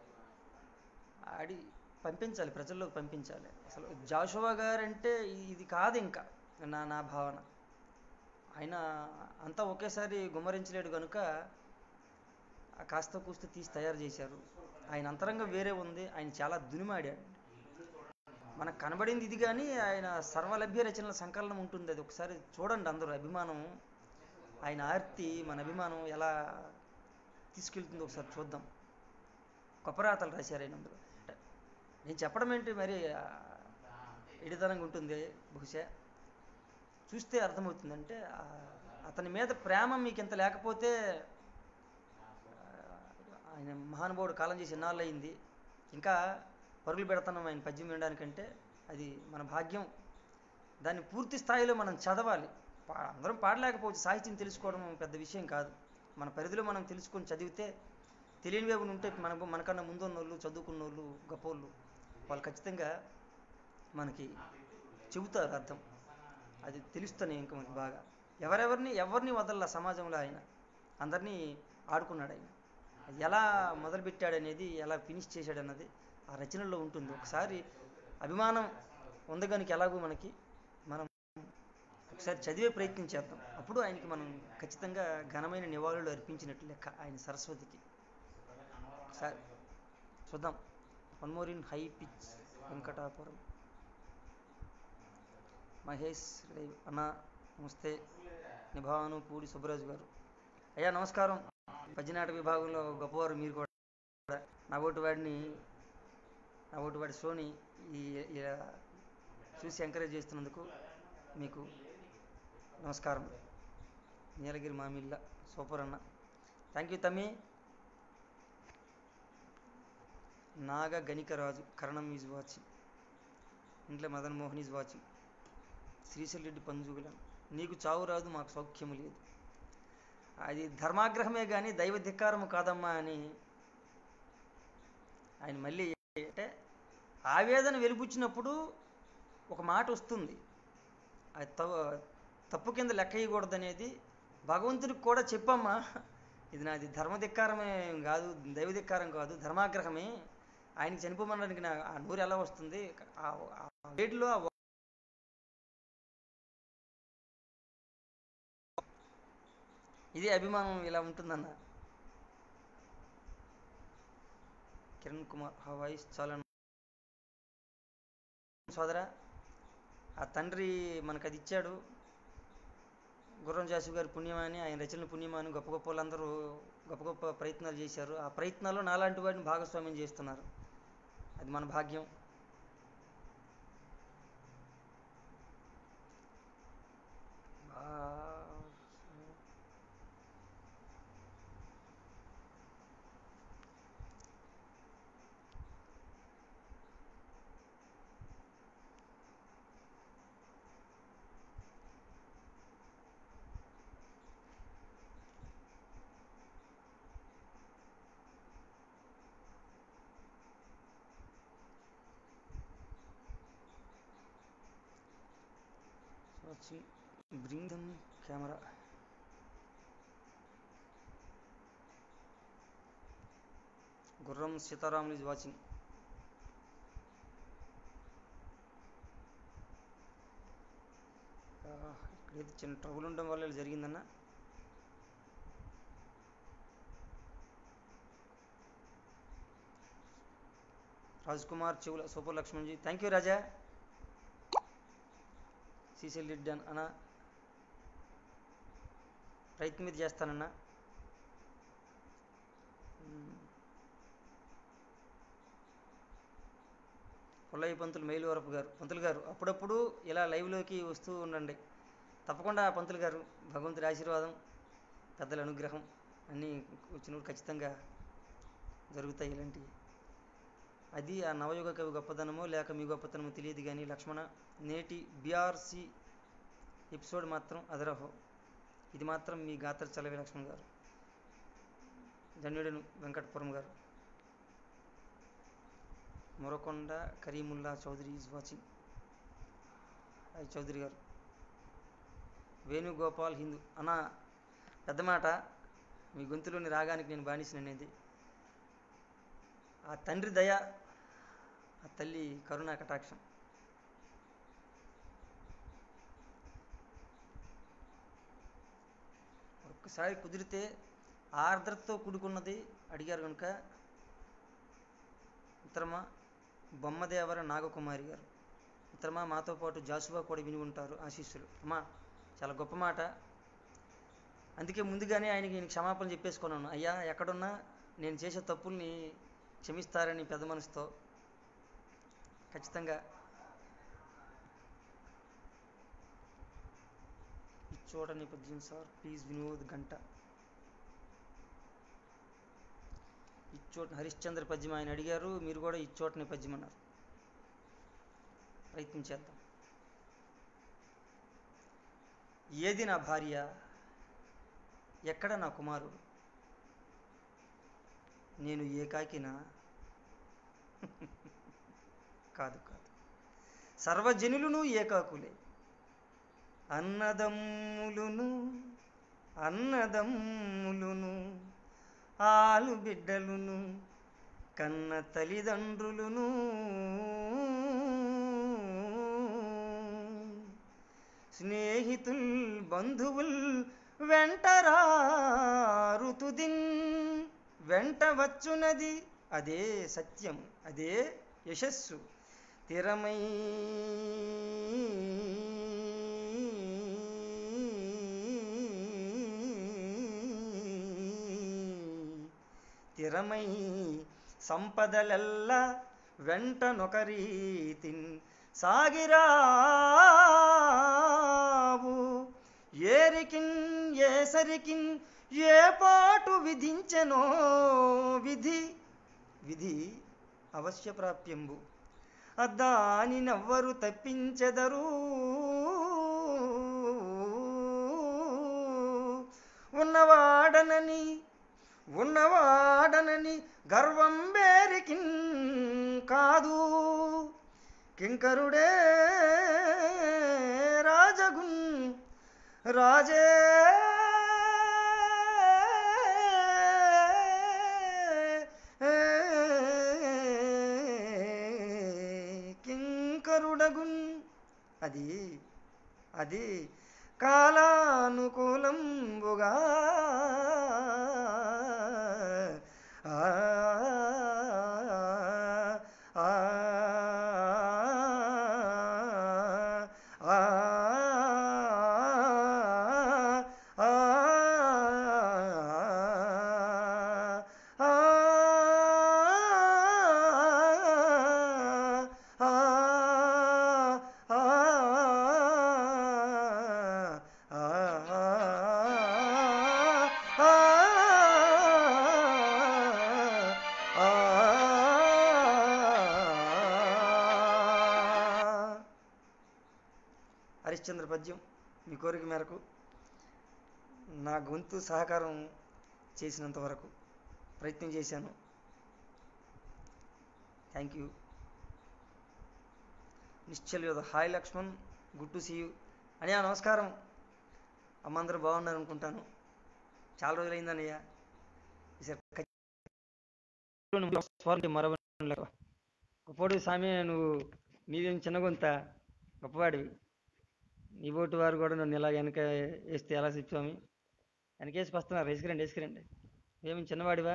ఆడి పంపించాలి ప్రజల్లోకి పంపించాలి అసలు జాషువా గారంటే ఇది కాదు ఇంకా నా నా భావన ఆయన అంతా ఒకేసారి గుమ్మరించలేడు కనుక ఆ కాస్త కూస్త తీసి తయారు చేశారు ఆయన అంతరంగం వేరే ఉంది ఆయన చాలా దునిమాడాడు మనకు కనబడింది ఇది కానీ ఆయన సర్వలభ్య రచనల సంకలనం ఉంటుంది అది ఒకసారి చూడండి అందరూ అభిమానం ఆయన ఆర్తి మన అభిమానం ఎలా తీసుకెళ్తుందో ఒకసారి చూద్దాం కొప్పరాతలు రాశారు ఆయన అందులో నేను చెప్పడం ఏంటి మరి ఆ, ఎడితనంగా ఉంటుంది బహుశా చూస్తే అర్థమవుతుందంటే ఆ, అతని మీద ప్రేమ మీకు ఇంత లేకపోతే ఆ, ఆయన మహానుభావుడు కాలం చేసి ఎన్నాళ్ళు అయింది ఇంకా పరుగులు పెడుతున్నాం ఆయన పద్యం వినడానికంటే అది మన భాగ్యం దాన్ని పూర్తి స్థాయిలో మనం చదవాలి పా అందరం పాడలేకపోవచ్చు సాహిత్యం తెలుసుకోవడం పెద్ద విషయం కాదు మన పరిధిలో మనం తెలుసుకొని చదివితే తెలియని వేపులు ఉంటే మనకు మనకన్నా ముందున్న వాళ్ళు చదువుకున్న వాళ్ళు గొప్పోళ్ళు వాళ్ళు ఖచ్చితంగా మనకి చెబుతారు అర్థం అది తెలుస్తాను ఇంకా మనకి బాగా ఎవరెవరిని ఎవరిని వదల సమాజంలో ఆయన అందరినీ ఆడుకున్నాడు ఆయన అది ఎలా మొదలుపెట్టాడు అనేది ఎలా ఫినిష్ చేశాడు అన్నది ఆ రచనల్లో ఉంటుంది ఒకసారి అభిమానం ఉంది కనుక ఎలాగో మనకి మనం ఒకసారి చదివే ప్రయత్నం చేద్దాం అప్పుడు ఆయనకి మనం ఖచ్చితంగా ఘనమైన నివాళులు అర్పించినట్లు లెక్క ఆయన సరస్వతికి ఒకసారి చూద్దాం one more in high pitch Venkatapuram Mahesh live అన్న నమస్తే నిభావను పూడి సుబ్బరాజు గారు అయ్యా నమస్కారం పద్యనాటక విభాగంలో గొప్పవారు మీరు కూడా నా ఓటు వాడిని నా ఓటు వాడి షోని ఈ ఇలా చూసి ఎంకరేజ్ చేస్తున్నందుకు మీకు నమస్కారం నీలగిరి మామిళ్ళ సూపర్ అన్న థ్యాంక్ యూ తమ్మి నాగ గణికరాజు కరణం ఈజ్ వాచింగ్ ఇంట్లో మదన్ మోహన్ ఈజ్ వాచింగ్ శ్రీశైరెడ్డి పంజుగుల నీకు చావు రాదు మాకు సౌఖ్యము లేదు అది ధర్మాగ్రహమే కానీ దైవ ధిక్కారము కాదమ్మా అని ఆయన మళ్ళీ అంటే ఆవేదన వెలిపుచ్చినప్పుడు ఒక మాట వస్తుంది అది త- తప్పు కింద లెక్క వేయకూడదనేది భగవంతుడికి కూడా చెప్పమ్మా ఇది నాది ధర్మధిక్కారమే కాదు దైవధిక్కారం కాదు ధర్మాగ్రహమే ఆయనకి చనిపోమనడానికి నా ఆ నూరు ఎలా వస్తుంది ఆ ఆ వేటిలో ఆ ఇది అభిమానం ఇలా ఉంటుందన్న కిరణ్ కుమార్ ఆ వాయిస్ చాలా సోదరా ఆ తండ్రి మనకు అది ఇచ్చాడు గుర్రం జాసు గారి పుణ్యమని ఆయన రచనల పుణ్యమని గొప్ప గొప్ప వాళ్ళందరూ గొప్ప గొప్ప ప్రయత్నాలు చేశారు ఆ ప్రయత్నాల్లో నాలాంటి వాడిని భాగస్వామ్యం చేస్తున్నారు అది మన భాగ్యం ఆ, watching bring them camera గుర్రం సీతారాములు is వాచింగ్ ఇక్కడైతే చిన్న ట్రబుల్ ఉండడం వల్ల ఇలా జరిగిందన్న రాజ్ కుమార్ చెవుల super Lakshmanji thank you Raja సీసెల్ రెడ్డి అన్న అన్న ప్రయత్నం మీద చేస్తానన్నా మ్మ్. పుల్లయ్య పంతులు మేలువరపు గారు పంతులు గారు అప్పుడప్పుడు ఇలా లైవ్లోకి వస్తూ ఉండండి తప్పకుండా పంతులు గారు భగవంతుడి ఆశీర్వాదం పెద్దల అనుగ్రహం అన్నీ వచ్చినప్పుడు ఖచ్చితంగా జరుగుతాయి ఇలాంటివి అది ఆ నవయుగ కవి గొప్పదనమో లేక మీ గొప్పతనమో తెలియదు కానీ లక్ష్మణ నేటి బీఆర్సి ఎపిసోడ్ మాత్రం అదరహో ఇది మాత్రం మీ గాత్ర చలవి లక్ష్మణ్ గారు ధన్యుడను వెంకటపురం గారు Morakonda Karimulla Chowdary is watching hi Chowdary గారు వేణుగోపాల్ హిందూ అన్న పెద్ద మాట మీ గొంతులోని రాగానికి నేను బానిసిననేది ఆ తండ్రి దయ ఆ తల్లి కరుణా కటాక్షం ఒక్కసారి కుదిరితే ఆర్ద్రతతో కూడుకున్నది అడిగారు కనుక మిత్రమా బొమ్మదేవర నాగకుమారి గారు మిత్రమా మాతో పాటు జాసువా కూడా విని ఉంటారు ఆశీస్సులు అమ్మా చాలా గొప్ప మాట అందుకే ముందుగానే ఆయనకి నేను క్షమాపణ చెప్పేసుకున్నాను అయ్యా ఎక్కడున్నా నేను చేసే తప్పుల్ని క్షమిస్తారని పెద్ద మనసుతో ఖచ్చితంగా ఇచ్చోట నేపథ్యం సార్ ప్లీజ్ వినోద్ గంట ఇచ్చోట హరిశ్చంద్ర పద్యం ఆయన అడిగారు మీరు కూడా ఇచ్చోట నేపథ్యం అన్నారు ప్రయత్నం చేద్దాం ఏది నా భార్య ఎక్కడ నా కుమారుడు నేను ఏకాకినా కాదు కాదు సర్వజనులను ఏకాకులే అన్నదమ్ములును అన్నదమ్ములును ఆలు బిడ్డలును కన్న తల్లిదండ్రులును స్నేహితుల్ బంధువుల్ వెంటరారుతుదిన్ వెంట వచ్చునది అదే సత్యం అదే యశస్సు స్థిరమై స్థిరమై సంపదలెల్ల వెంట నొకరీతిన్ సాగిరావు ఏరికిన్ ఏసరికిన్ ఏ పాటు విధించెనో విధి విధి అవశ్య ప్రాప్యంబు దాని నవ్వరు తప్పించెదరు ఉన్నవాడనని ఉన్నవాడనని గర్వం వేరికిన్ కాదు కింకరుడే రాజగున్ రాజే కింకరుడగున్ అది అది కాలానుకూలంబుగా ఆ ఆ ఆ హరిశ్చంద్ర పద్యం మీ కోరిక మేరకు నా గొంతు సహకారం చేసినంత వరకు ప్రయత్నం చేశాను థ్యాంక్ యూ నిశ్చల్ యోధ hi Lakshman good to see you అన్నయ్య నమస్కారం అమ్మ అందరూ బాగున్నారు అనుకుంటాను చాలా రోజులైందన్నయ్య ఈసారి మరో గొప్పవాడు సామి నువ్వు నీదేం చిన్న గొంత గొప్పవాడివి నీ ఓటు వారు కూడా నన్ను ఇలా వెనక వేస్తే ఎలా స్వామి వెనకేసి వస్తున్నారు వేసుకురండి వేసుకురండి ఏమి చిన్నవాడివా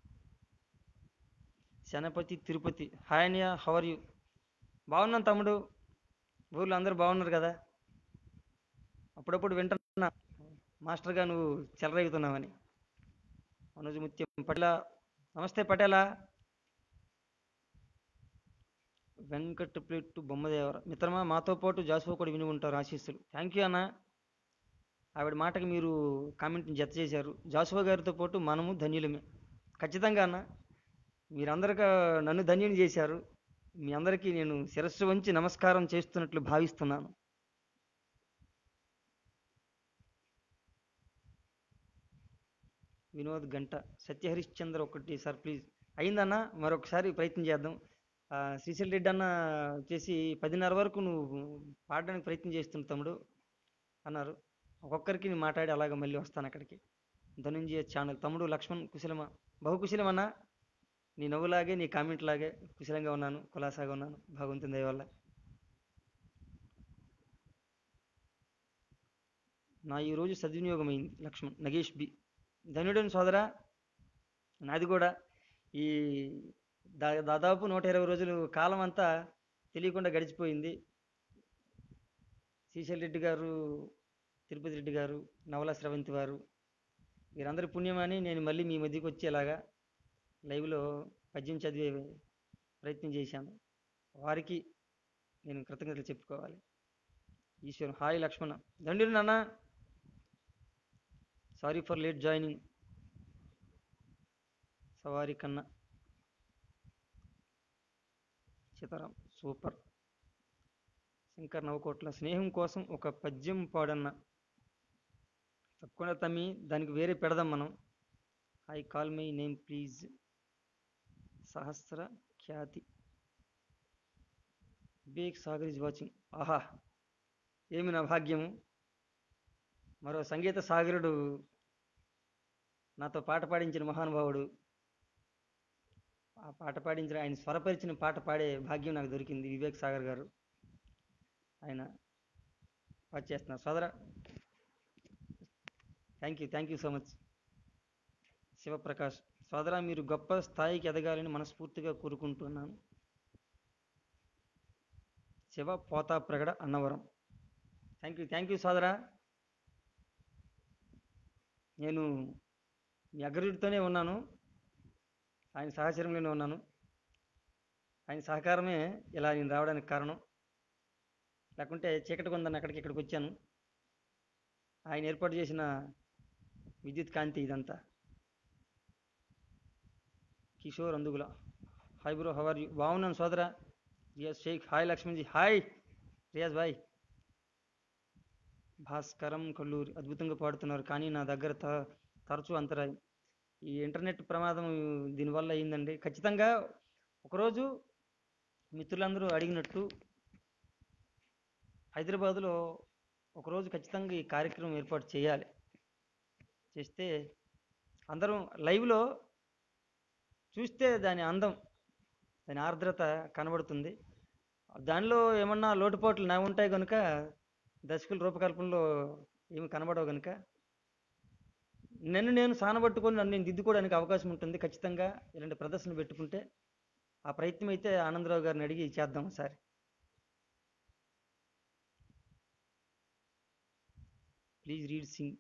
శనపతి తిరుపతి హాయ్ అన్నయ్య హవర్ యూ బాగున్నాను తమ్ముడు ఊర్లో అందరూ బాగున్నారు కదా అప్పుడప్పుడు వింటున్నా మాస్టర్గా నువ్వు చెలరేగుతున్నావని మనోజ్ ముత్యం పటేలా నమస్తే పటేలా వెంకట్ ప్లేట్ బొమ్మదేవర మిత్రమా మాతో పాటు జాసువా కూడా విని ఉంటారు ఆశీస్సులు థ్యాంక్ యూ అన్న ఆవిడ మాటకి మీరు కామెంట్ని జత చేశారు జాసువా గారితో పాటు మనము ధన్యులమే ఖచ్చితంగా అన్న మీరందరికీ నన్ను ధన్యం చేశారు మీ అందరికీ నేను శిరస్సు వంచి నమస్కారం చేస్తున్నట్లు భావిస్తున్నాను వినోద్ గంట సత్యహరిశ్చంద్ర ఒకటి సార్ ప్లీజ్ అయిందన్న మరొకసారి ప్రయత్నం చేద్దాం ఆ, శ్రీశైల్ రెడ్డి అన్న వచ్చేసి పదిన్నర వరకు నువ్వు పాడడానికి ప్రయత్నం చేస్తున్నావు తమ్ముడు అన్నారు ఒక్కొక్కరికి నేను మాట్లాడి అలాగ మళ్ళీ వస్తాను అక్కడికి ధనుంజయ ఛానల్ తమ్ముడు లక్ష్మణ్ కుశలమా బహుకుశలమన్నా నీ నవ్వులాగే నీ కామెంట్ లాగే కుశలంగా ఉన్నాను కులాసాగా ఉన్నాను భగవంతుని దయ వల్ల నా ఈరోజు సద్వినియోగమైంది లక్ష్మణ్ నగేష్ బి ధనుడని సోదరా నాది కూడా ఈ దా దాదాపు నూట ఇరవై రోజులు కాలం అంతా తెలియకుండా గడిచిపోయింది శ్రీశైల్ రెడ్డి గారు తిరుపతి రెడ్డి గారు నవల స్రవంతి వారు వీరందరి పుణ్యమని నేను మళ్ళీ మీ మధ్యకి వచ్చేలాగా లైవ్లో పద్యం చదివే ప్రయత్నం చేశాను వారికి నేను కృతజ్ఞతలు చెప్పుకోవాలి ఈశ్వరం హాయ్ లక్ష్మణ దండిరు నాన్న సారీ ఫర్ లేట్ జాయినింగ్ సవారి కన్నా సీతారాం సూపర్ శంకర్ నవకోట్ల స్నేహం కోసం ఒక పద్యం పాడన్న తప్పకుండా తమ్మి దానికి వేరే పెడదాం మనం I call my name please Sahasra Khyati Vivek Sagar is watching ఆహా ఏమి నా భాగ్యము మరో సంగీత సాగరుడు నాతో పాట పాడించిన మహానుభావుడు ఆ పాట పాడించిన ఆయన స్వరపరిచిన పాట పాడే భాగ్యం నాకు దొరికింది వివేక్ సాగర్ గారు ఆయన పాట చేస్తున్నారు సోదర thank you thank you so much Shivaprakash సోదర మీరు గొప్ప స్థాయికి ఎదగాలని మనస్ఫూర్తిగా కోరుకుంటున్నాను Shiva Pota Pragada Annavaram thank you thank you సోదరా నేను మీ అగ్రజుడితోనే ఉన్నాను ఆయన సహచర్యంలోనే ఉన్నాను ఆయన సహకారమే ఇలా నేను రావడానికి కారణం లేకుంటే చీకటి కొందని అక్కడికి ఇక్కడికి వచ్చాను ఆయన ఏర్పాటు చేసిన విద్యుత్ కాంతి ఇదంతా Kishore Andugula hi bro how are you బాగున్నాను సోదరా రియాజ్ షేక్ హాయ్ లక్ష్మణ్జీ హాయ్ రియాజ్ బాయ్ భాస్కరం కొల్లూరి అద్భుతంగా పాడుతున్నారు కానీ నా దగ్గర త తరచూ అంతరాయం ఈ ఇంటర్నెట్ ప్రమాదం దీనివల్ల అయిందండి ఖచ్చితంగా ఒకరోజు మిత్రులందరూ అడిగినట్టు హైదరాబాదులో ఒకరోజు ఖచ్చితంగా ఈ కార్యక్రమం ఏర్పాటు చేయాలి చేస్తే అందరం లైవ్లో చూస్తే దాని అందం దాని ఆర్ద్రత కనబడుతుంది దానిలో ఏమన్నా లోటుపాట్లు నా ఉంటాయి కనుక దర్శకుల రూపకల్పనలో ఏమి కనబడవు కనుక నన్ను నేను సానబట్టుకొని నన్ను నేను దిద్దుకోవడానికి అవకాశం ఉంటుంది ఖచ్చితంగా ఇలాంటి ప్రదర్శన పెట్టుకుంటే ఆ ప్రయత్నం అయితే ఆనందరావు గారిని అడిగి చేద్దాం ఒకసారి ప్లీజ్ రీడ్ సింగ్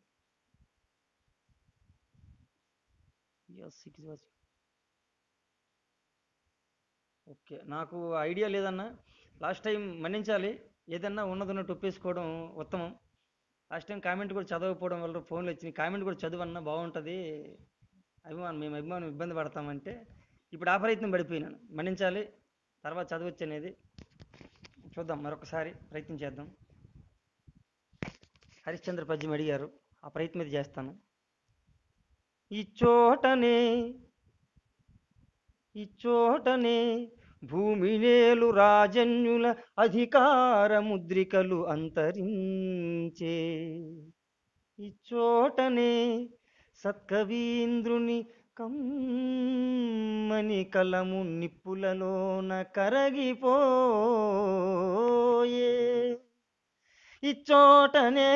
ఓకే నాకు ఐడియా లేదన్నా లాస్ట్ టైం మన్నించాలి ఏదన్నా ఉన్నది ఉన్నట్టు ఒప్పేసుకోవడం ఉత్తమం లాస్ట్ టైం కామెంట్ కూడా చదవకపోవడం వల్ల ఫోన్లు వచ్చినాయి కామెంట్ కూడా చదువన్నా బాగుంటుంది అభిమానం మేము అభిమానం ఇబ్బంది పడతామంటే ఇప్పుడు ఆ ప్రయత్నం పడిపోయినాను మన్నించాలి తర్వాత చదవచ్చు అనేది చూద్దాం మరొకసారి ప్రయత్నం చేద్దాం హరిశ్చంద్ర పద్యం అడిగారు ఆ ప్రయత్నం ఇది చేస్తాను ఈ చోటనే ఈ చోటనే భూమి నేలు రాజన్యుల అధికార ముద్రికలు అంతరించే ఈ చోటనే సత్కవీంద్రుని కమ్మని కలము నిప్పులలోన కరగిపోయే ఈ చోటనే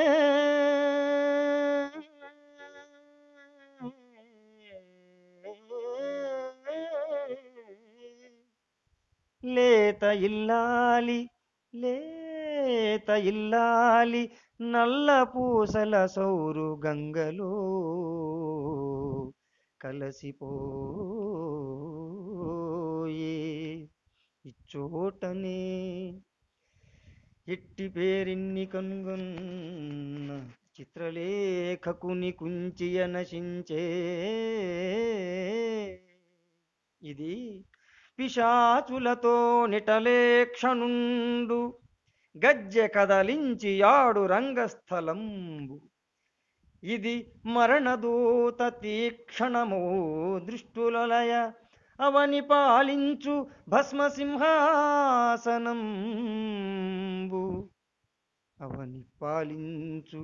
లేత ఇల్లాలి లేత ఇల్లాలి నల్ల పూసల సౌరు గంగలో కలసిపోయే ఇచ్చోటనే ఎట్టి పేరిన్ని కనుగొన్న చిత్రలేఖకుని కుంచియ నశించే ఇది పిశాచులతో నిటలేక్షణుండు గజ్జె కదలించి ఆడు రంగస్థలంబు ఇది మరణదూత తీక్షణమో దృష్టులలయ అవని పాలించు భస్మసింహాసనంబు అవని పాలించు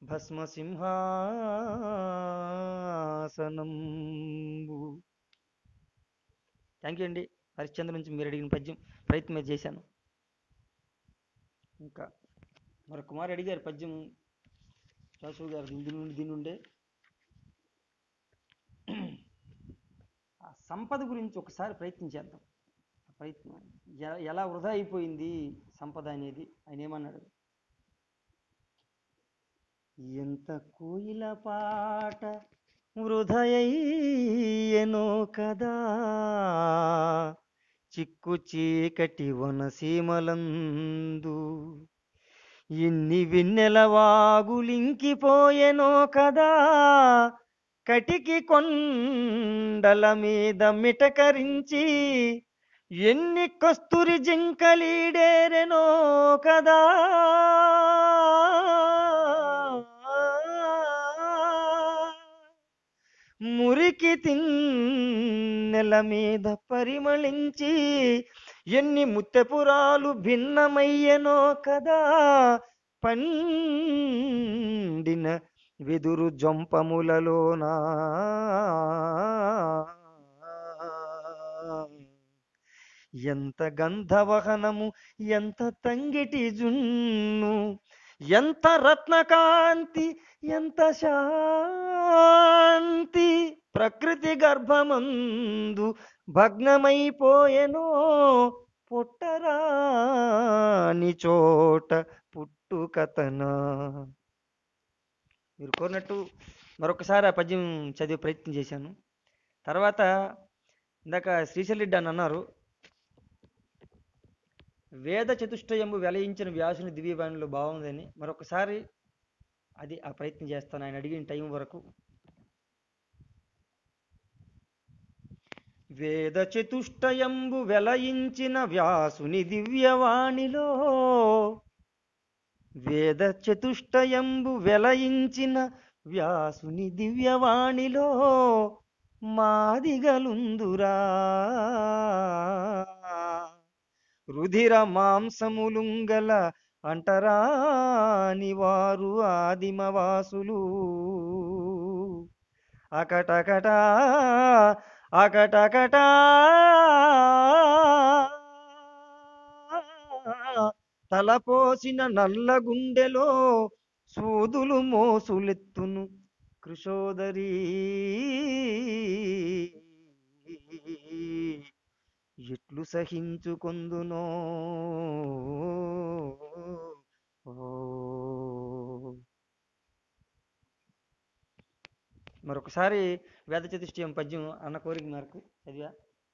భస్మసింహాసనంబు థ్యాంక్ యూ అండి హరిశ్చంద్ర నుంచి మీరు అడిగిన పద్యం ప్రయత్నం చేశాను ఇంకా మరి కుమార్ అడిగారు పద్యం శాశ్వత గారు దీని నుండి దీని నుండే ఆ సంపద గురించి ఒకసారి ప్రయత్నం చేద్దాం ఆ ప్రయత్నం ఎ- ఎలా వృధా అయిపోయింది సంపద అనేది ఆయన ఏమన్నాడు ఎంత కోయిల పాట వృధయయ్యనో కదా చిక్కు చీకటి వనసీమలందు ఎన్ని వెన్నెల వాగులింకిపోయెనో కదా కటికి కొండల మీద మిటకరించి ఎన్ని కస్తూరి జింకలీడేరెనో కదా మురికి తిన్నెల మీద పరిమళించి ఎన్ని ముత్తెపురాలు భిన్నమయ్యనో కదా పండిన వెదురు జొంపములలోనా ఎంత గంధవహనము ఎంత తంగిటి జున్ను ఎంత రత్నకాంతి ఎంత శాంతి ప్రకృతి గర్భమందు భగ్నమైపోయెనో పుట్టరాని చోట పుట్టుకతనా మీరు కోరినట్టు మరొకసారి ఆ పద్యం చదివే ప్రయత్నం చేశాను తర్వాత ఇందాక శ్రీశైలరెడ్డి అని అన్నారు వేద చతుష్టయము వెలయించిన వ్యాసుని దివ్యవాణిలో బాగుందని మరొకసారి అది ఆ ప్రయత్నం చేస్తాను ఆయన అడిగిన టైం వరకు వేద చతుష్టయంబు వెలయించిన వ్యాసుని దివ్యవాణిలో వేద చతుష్టయంబు వెలయించిన వ్యాసుని దివ్యవాణిలో మాదిగలుందురా రుధిర మాంసములుంగల అంటరాని వారు ఆదిమవాసులు అకటకట అకటకట తలపోసిన నల్ల గుండెలో సూదులు మోసులెత్తును కృషోదరి ఎట్లు సహించుకొందునో ఓ. మరొకసారి వేద చతుష్టయం పద్యం అన్న కోరిక మేరకు చదివా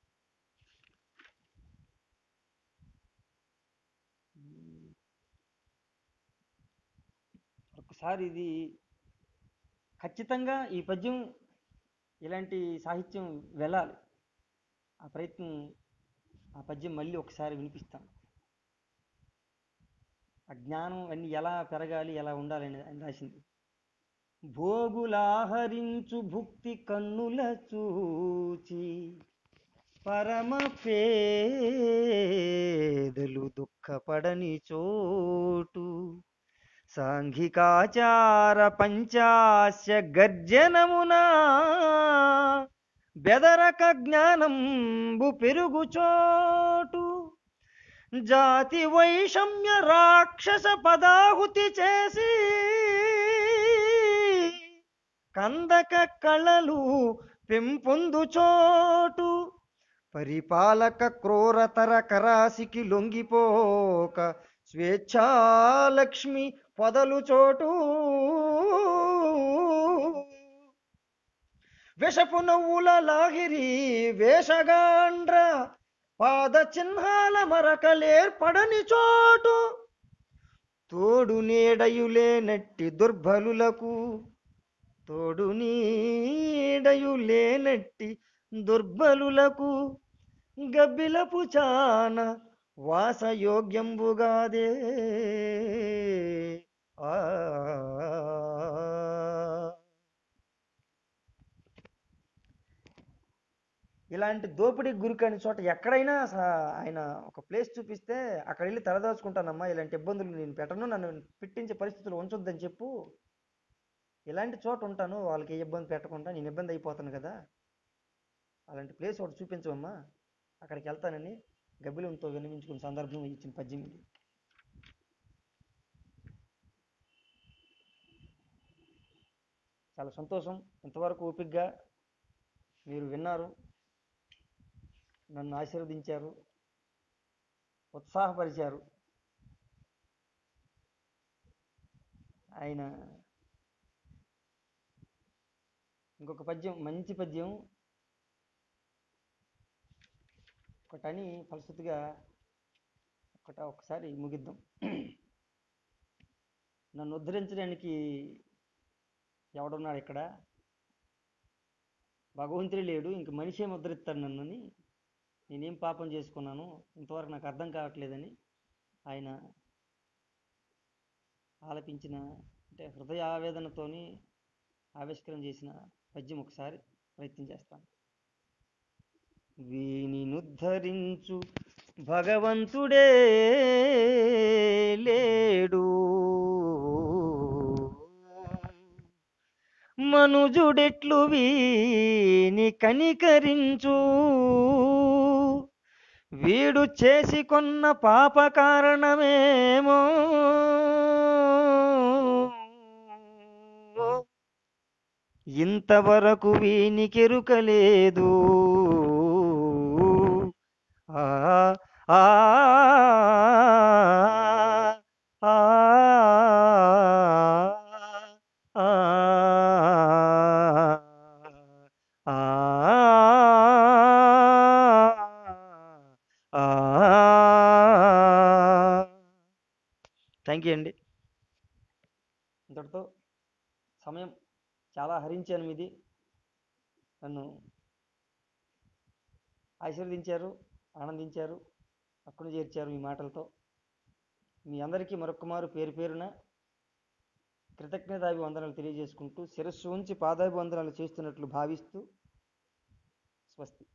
ఒకసారి ఇది ఖచ్చితంగా ఈ పద్యం ఇలాంటి సాహిత్యం వెళ్ళాలి ఆ ప్రయత్నం ఆ పద్యం మళ్ళీ ఒకసారి వినిపిస్తాను ఆ జ్ఞానం అన్ని ఎలా పెరగాలి ఎలా ఉండాలి అని ఆయన రాసింది భోగులాహరించు భుక్తి కన్నుల చూచి పరమ పేదలు దుఃఖపడని చోటు సాంఘికాచార పంచాస్య గర్జనమునా బెదరక జ్ఞానంబు పెరుగు చోటు జాతి వైషమ్య రాక్షస పదాహుతి చేసి కందక కళలు పెంపొందు చోటు పరిపాలక క్రూరతర కరాసికి లొంగిపోక స్వేచ్ఛాలక్ష్మి పొదలు చోటు విషపు నవ్వుల లాహిరి వేషగాండ్ర పాద చిహ్నాల మరకలేర్పడని చోటు తోడు నీడయులేనట్టి దుర్బలులకు తోడు నీడయులేనట్టి దుర్బలులకు గబ్బిలపు చాన వాసయోగ్యంబుగాదే ఆ ఇలాంటి దోపిడీ గురికాని చోట ఎక్కడైనా స- ఆయన ఒక ప్లేస్ చూపిస్తే అక్కడ వెళ్ళి తలదాచుకుంటానమ్మా ఇలాంటి ఇబ్బందులు నేను పెట్టను నన్ను పెట్టించే పరిస్థితులు ఉంచొద్దని చెప్పు ఇలాంటి చోట ఉంటాను వాళ్ళకి ఏ ఇబ్బంది పెట్టకుండా నేను ఇబ్బంది అయిపోతాను కదా అలాంటి ప్లేస్ ఒకటి చూపించవమ్మా అక్కడికి వెళ్తానని గబ్బిలంతో విన్నవించుకున్న సందర్భం ఇచ్చిన పద్యం ఇది చాలా సంతోషం ఇంతవరకు ఓపికగా మీరు విన్నారు నన్ను ఆశీర్వదించారు ఉత్సాహపరిచారు ఆయన ఇంకొక పద్యం మంచి పద్యం ఒకటని ఫలశ్రుతిగా ఒకట ఒకసారి ముగిద్దాం నన్ను ఉద్ధరించడానికి ఎవడున్నాడు ఇక్కడ భగవంతుడే లేడు ఇంక మనిషి ఏం ఉద్ధరిస్తాడు నన్నని నేనేం పాపం చేసుకున్నాను ఇంతవరకు నాకు అర్థం కావట్లేదని ఆయన ఆలపించిన అంటే హృదయ ఆవేదనతోని ఆవిష్కరణ చేసిన పద్యం ఒకసారి ప్రయత్నం చేస్తాను వీనినుద్ధరించు భగవంతుడే లేడు మనుజుడెట్లు వీని కనికరించు వీడు చేసి కొన్న పాప కారణమేమో ఇంతవరకు వీనికెరుకలేదు ఆ ఆ ఆ ఆ థ్యాంక్ యూ అండి ఇంతటితో సమయం చాలా హరించాను మీది నన్ను ఆశీర్వదించారు ఆనందించారు అక్కును చేర్చారు మీ మాటలతో మీ అందరికీ మరొక్కమారు పేరు పేరున కృతజ్ఞతాభివందనాలు తెలియజేసుకుంటూ శిరస్సు ఉంచి పాదాభివందనాలు చేస్తున్నట్లు భావిస్తూ స్వస్తి